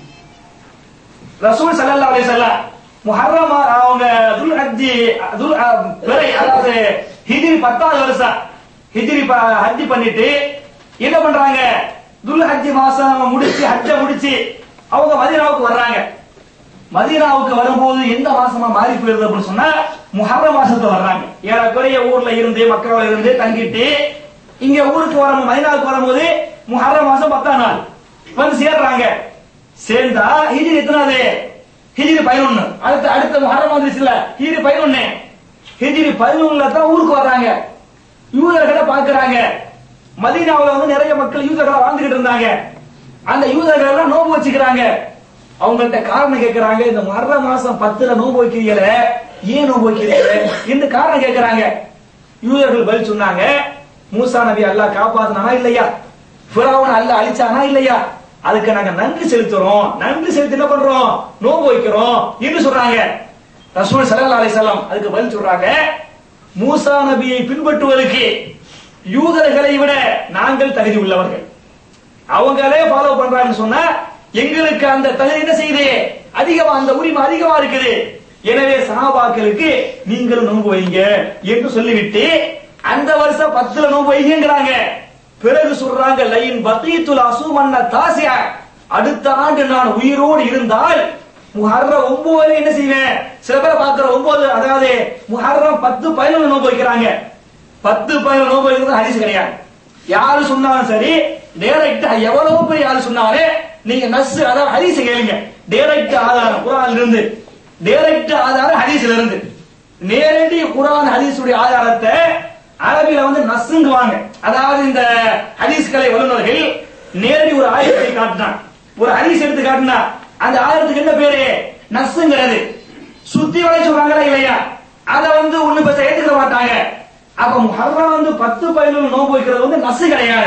ரசூல் ஸல்லல்லாஹு அலைஹி வஸல்லம் முஹர்ரம் மா- அவங்க துல் ஹஜ் துல் அஹ், பிறை அதாவது ஹிஜ்ரி 10வது வருஷம் ஹிஜ்ரி ப- ஹஜ் பண்ணிட்டு என்ன பண்றாங்க துல் ஹஜ் மாசம் முடிச்சு ஹஜ்ஜ முடிச்சு அவங்க மதீனாவுக்கு வர்றாங்க மதீனாவுக்கு வரும்போது எந்த மாசமா மாறி போயிருது அப்படின்னு சொன்னா முஹர்ரம் மாசத்துல வர்றாங்க ஏறக்குறைய ஊர்ல இருந்து மக்கள் இருந்து தங்கிட்டு இங்க ஊருக்கு வரும் மதீனாவுக்கு வரும்போது முஹர்ரம் மாசம் பத்தாம் நாள் வந்து சேர்றாங்க சேர்ந்தா ஹிஜ்ரி எத்தனாவது ஹிஜ்ரி பதினொன்னு அடுத்த அடுத்த முஹர்ரம் வந்துச்சுல ஹிஜ்ரி பதினொன்னு ஹிஜ்ரி பதினொன்னுல தான் ஊருக்கு வர்றாங்க யூதர்களை பாக்குறாங்க மதீனாவுல வந்து நிறைய மக்கள் யூதர்களா வாழ்ந்துகிட்டு இருந்தாங்க அந்த யூதர்கள் எல்லாம் நோன்பு வச்சுக்கிறாங்க அவங்கள்ட்ட காரணம் கேட்கறாங்க இந்த மர்ற மாசம் பத்துல நோன்பு வைக்கிறீங்களே ஏன் நோன்பு வைக்கிறீங்க என்று காரணம் கேட்கறாங்க யூதர்கள் பதில் சொன்னாங்க மூசா நபி அல்லாஹ் காப்பாத்தினானா இல்லையா பிறவன் அல்லாஹ் அழிச்சானா இல்லையா அதுக்கு நாங்க நன்றி செலுத்துறோம் நன்றி செலுத்தி என்ன பண்றோம் நோன்பு வைக்கிறோம் என்று சொல்றாங்க ரசூல் ஸல்லல்லாஹு அலைஹி வஸல்லம் அதுக்கு பதில் சொல்றாங்க மூசா நபியை பின்பற்றுவதற்கு யூதர்களை விட நாங்கள் தகுதி உள்ளவர்கள் அவங்களே ஃபாலோ பண்றாங்கன்னு சொன்னா எங்களுக்கு அந்த தகுதி என்ன செய்யுது அதிகமா அந்த உரிமை அதிகமா இருக்குது எனவே சஹாபாக்களுக்கு நீங்களும் நோன்பு வைங்க என்று சொல்லிவிட்டு அந்த வருஷம் பத்துல நோன்பு வைங்கிறாங்க பிறகு சொல்றாங்க லைன் பகீத்துல் அசுமன்ன தாசியா அடுத்த ஆண்டு நான் உயிரோடு இருந்தால் முஹர்ரம் ஒன்பதுல என்ன செய்வேன் சில பேர் பாக்குற ஒன்பது அதாவது முஹர்ரம் பத்து பதினொன்று நோன்பு வைக்கிறாங்க பத்து பதினொன்று நோன்பு வைக்கிறது ஹரிசு கிடையாது யாரு சொன்னாலும் சரி டைரக்ட் எவ்வளவு பேர் யாரு சொன்னாலே நீங்க நஸ் அதாவது ஹதீஸ் கேளுங்க டைரக்ட் ஆதாரம் குரான்ல இருந்து டைரக்ட் ஆதாரம் ஹதீஸ்ல இருந்து நேரடி குரான் ஹதீஸுடைய ஆதாரத்தை அரபில வந்து நஸ்ங்குவாங்க அதாவது இந்த ஹதீஸ்களை வல்லுநர்கள் நேரடி ஒரு ஆயத்தை காட்டினான் ஒரு ஹதீஸ் எடுத்து காட்டினா அந்த ஆயத்துக்கு என்ன பேரு நஸ்ங்கிறது சுத்தி வரை சொல்றாங்களா இல்லையா அத வந்து ஒண்ணு பெருசா ஏத்துக்க மாட்டாங்க அப்ப முஹர்ரம் வந்து பத்து பதினொன்று நோன்பு வைக்கிறது வந்து நசு கிடையாது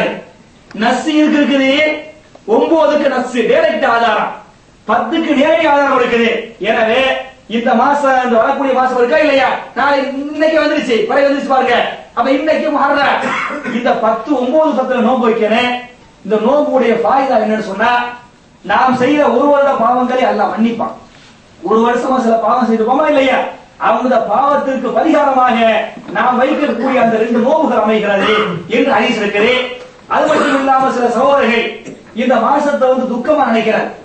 நசு இருக்கு இருக்குது ஒன்பதுக்கு நசு டைரக்ட் ஆதாரம் பத்துக்கு நேரடி ஆதாரம் இருக்குது எனவே இந்த மாசம் இந்த வரக்கூடிய மாசம் இருக்கா இல்லையா நாளை இன்னைக்கு வந்துருச்சு பிறகு வந்துருச்சு பாருங்க அப்ப இன்னைக்கு முஹர்ரம் இந்த பத்து ஒன்பது பத்துல நோன்பு வைக்கிறேன் இந்த நோன்புடைய ஃபாயிதா என்னன்னு சொன்னா நாம் செய்யற ஒரு வருட பாவங்களை அல்லாஹ் மன்னிப்பான் ஒரு வருஷமா சில பாவம் செய்திருப்போமா இல்லையா அவங்க பாவத்திற்கு பரிகாரமாக நாம் வைக்கக்கூடிய அந்த ரெண்டு நோவுகள் அமைகிறது என்று ஹதீஸ் இருக்குது அது மட்டும் இல்லாம சில சகோதரர்கள் இந்த மாசத்தை வந்து துக்கமா நினைக்கிறார்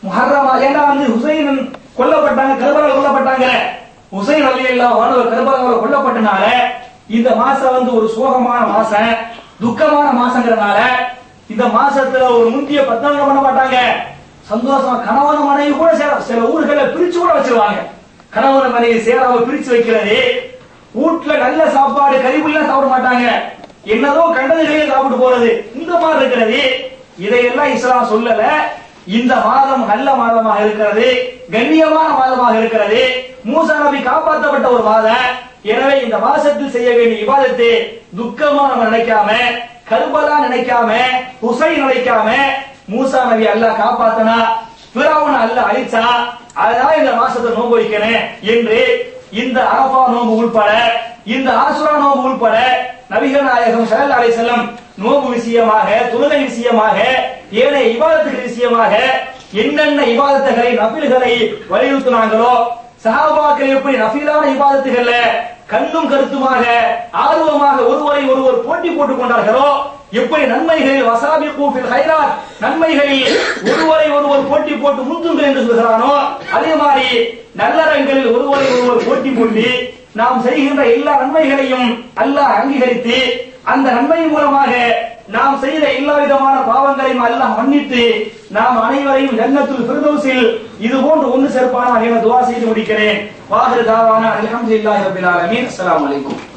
முஹர்ரமா ஏன்னா வந்து ஹுசைன் கொல்லப்பட்டாங்க கர்பலால கொல்லப்பட்டாங்க ஹுசைன் அலி அல்லாஹ் அவர் கர்பலால கொல்லப்பட்டனால இந்த மாசம் வந்து ஒரு சோகமான மாசம் துக்கமான மாசங்கிறனால இந்த மாசத்துல ஒரு முந்திய பத்தவங்க பண்ண மாட்டாங்க சந்தோஷமா கணவன் மனைவி கூட சேர சில ஊர்களை பிரிச்சு கூட வச்சிருவாங்க கணவன் மனைவி சேராம பிரிச்சு வைக்கிறது வீட்டுல நல்ல சாப்பாடு கறிபுல்லாம் சாப்பிட மாட்டாங்க என்னதோ கண்டதுகளே சாப்பிட்டு போறது இந்த மாதிரி இருக்கிறது இதையெல்லாம் இஸ்லாம் சொல்லல இந்த மாதம் நல்ல மாதமாக இருக்கிறது கண்ணியமான மாதமாக இருக்கிறது மூசா நபி காப்பாற்றப்பட்ட ஒரு மாதம் எனவே இந்த மாசத்தில் செய்ய வேண்டிய இபாதத்தை துக்கமா நம்ம நினைக்காம கர்பலா நினைக்காம ஹுசைன் நினைக்காம மூசா நபி அல்லாஹ் காப்பாத்தனா பிறவுன் அல்லாஹ் அழிச்சா அதனால இந்த மாசத்தை நோன்பு வைக்கிறேன் என்று இந்த அரபா நோன்பு உள்பட இந்த ஆசுரா நோன்பு உள்பட நபிகள் நாயகம் ஸல்லல்லாஹு அலைஹி வஸல்லம் நோன்பு விஷயமாக தொழுகை விஷயமாக ஏனைய இபாதத்துகள் விஷயமாக என்னென்ன இபாதத்துகளை நபில்களை வலியுறுத்தினாங்களோ சஹாபாக்கள் எப்படி நஃபிலான இபாதத்துகள்ல கண்ணும் கருத்துமாக ஆர்வமாக ஒருவரை ஒருவர் போட்டி போட்டுக் கொண்டார்களோ எப்படி நன்மைகளில் வசாபி கூப்பில் ஹைராத் நன்மைகளில் ஒருவரை ஒருவர் போட்டி போட்டு முந்துங்கள் என்று சொல்கிறானோ அதே மாதிரி நல்லறங்களில் ஒருவரை ஒருவர் போட்டி போட்டு நாம் செய்கின்ற எல்லா நன்மைகளையும் அல்லாஹ் அங்கீகரித்து அந்த நன்மை மூலமாக நாம் செய்த எல்லா விதமான பாவங்களையும் அல்லாஹ் மன்னித்து நாம் அனைவரையும் ஜன்னத்துல் ஃபிர்தௌஸில் இது போன்று ஒன்று சேர்ப்பானாக என துவா செய்து முடிக்கிறேன் வாஹிர் தாவானா அல்ஹம்துலில்லாஹி ரப்பில் ஆலமீன் அஸ்ஸலாமு அலைக்கும்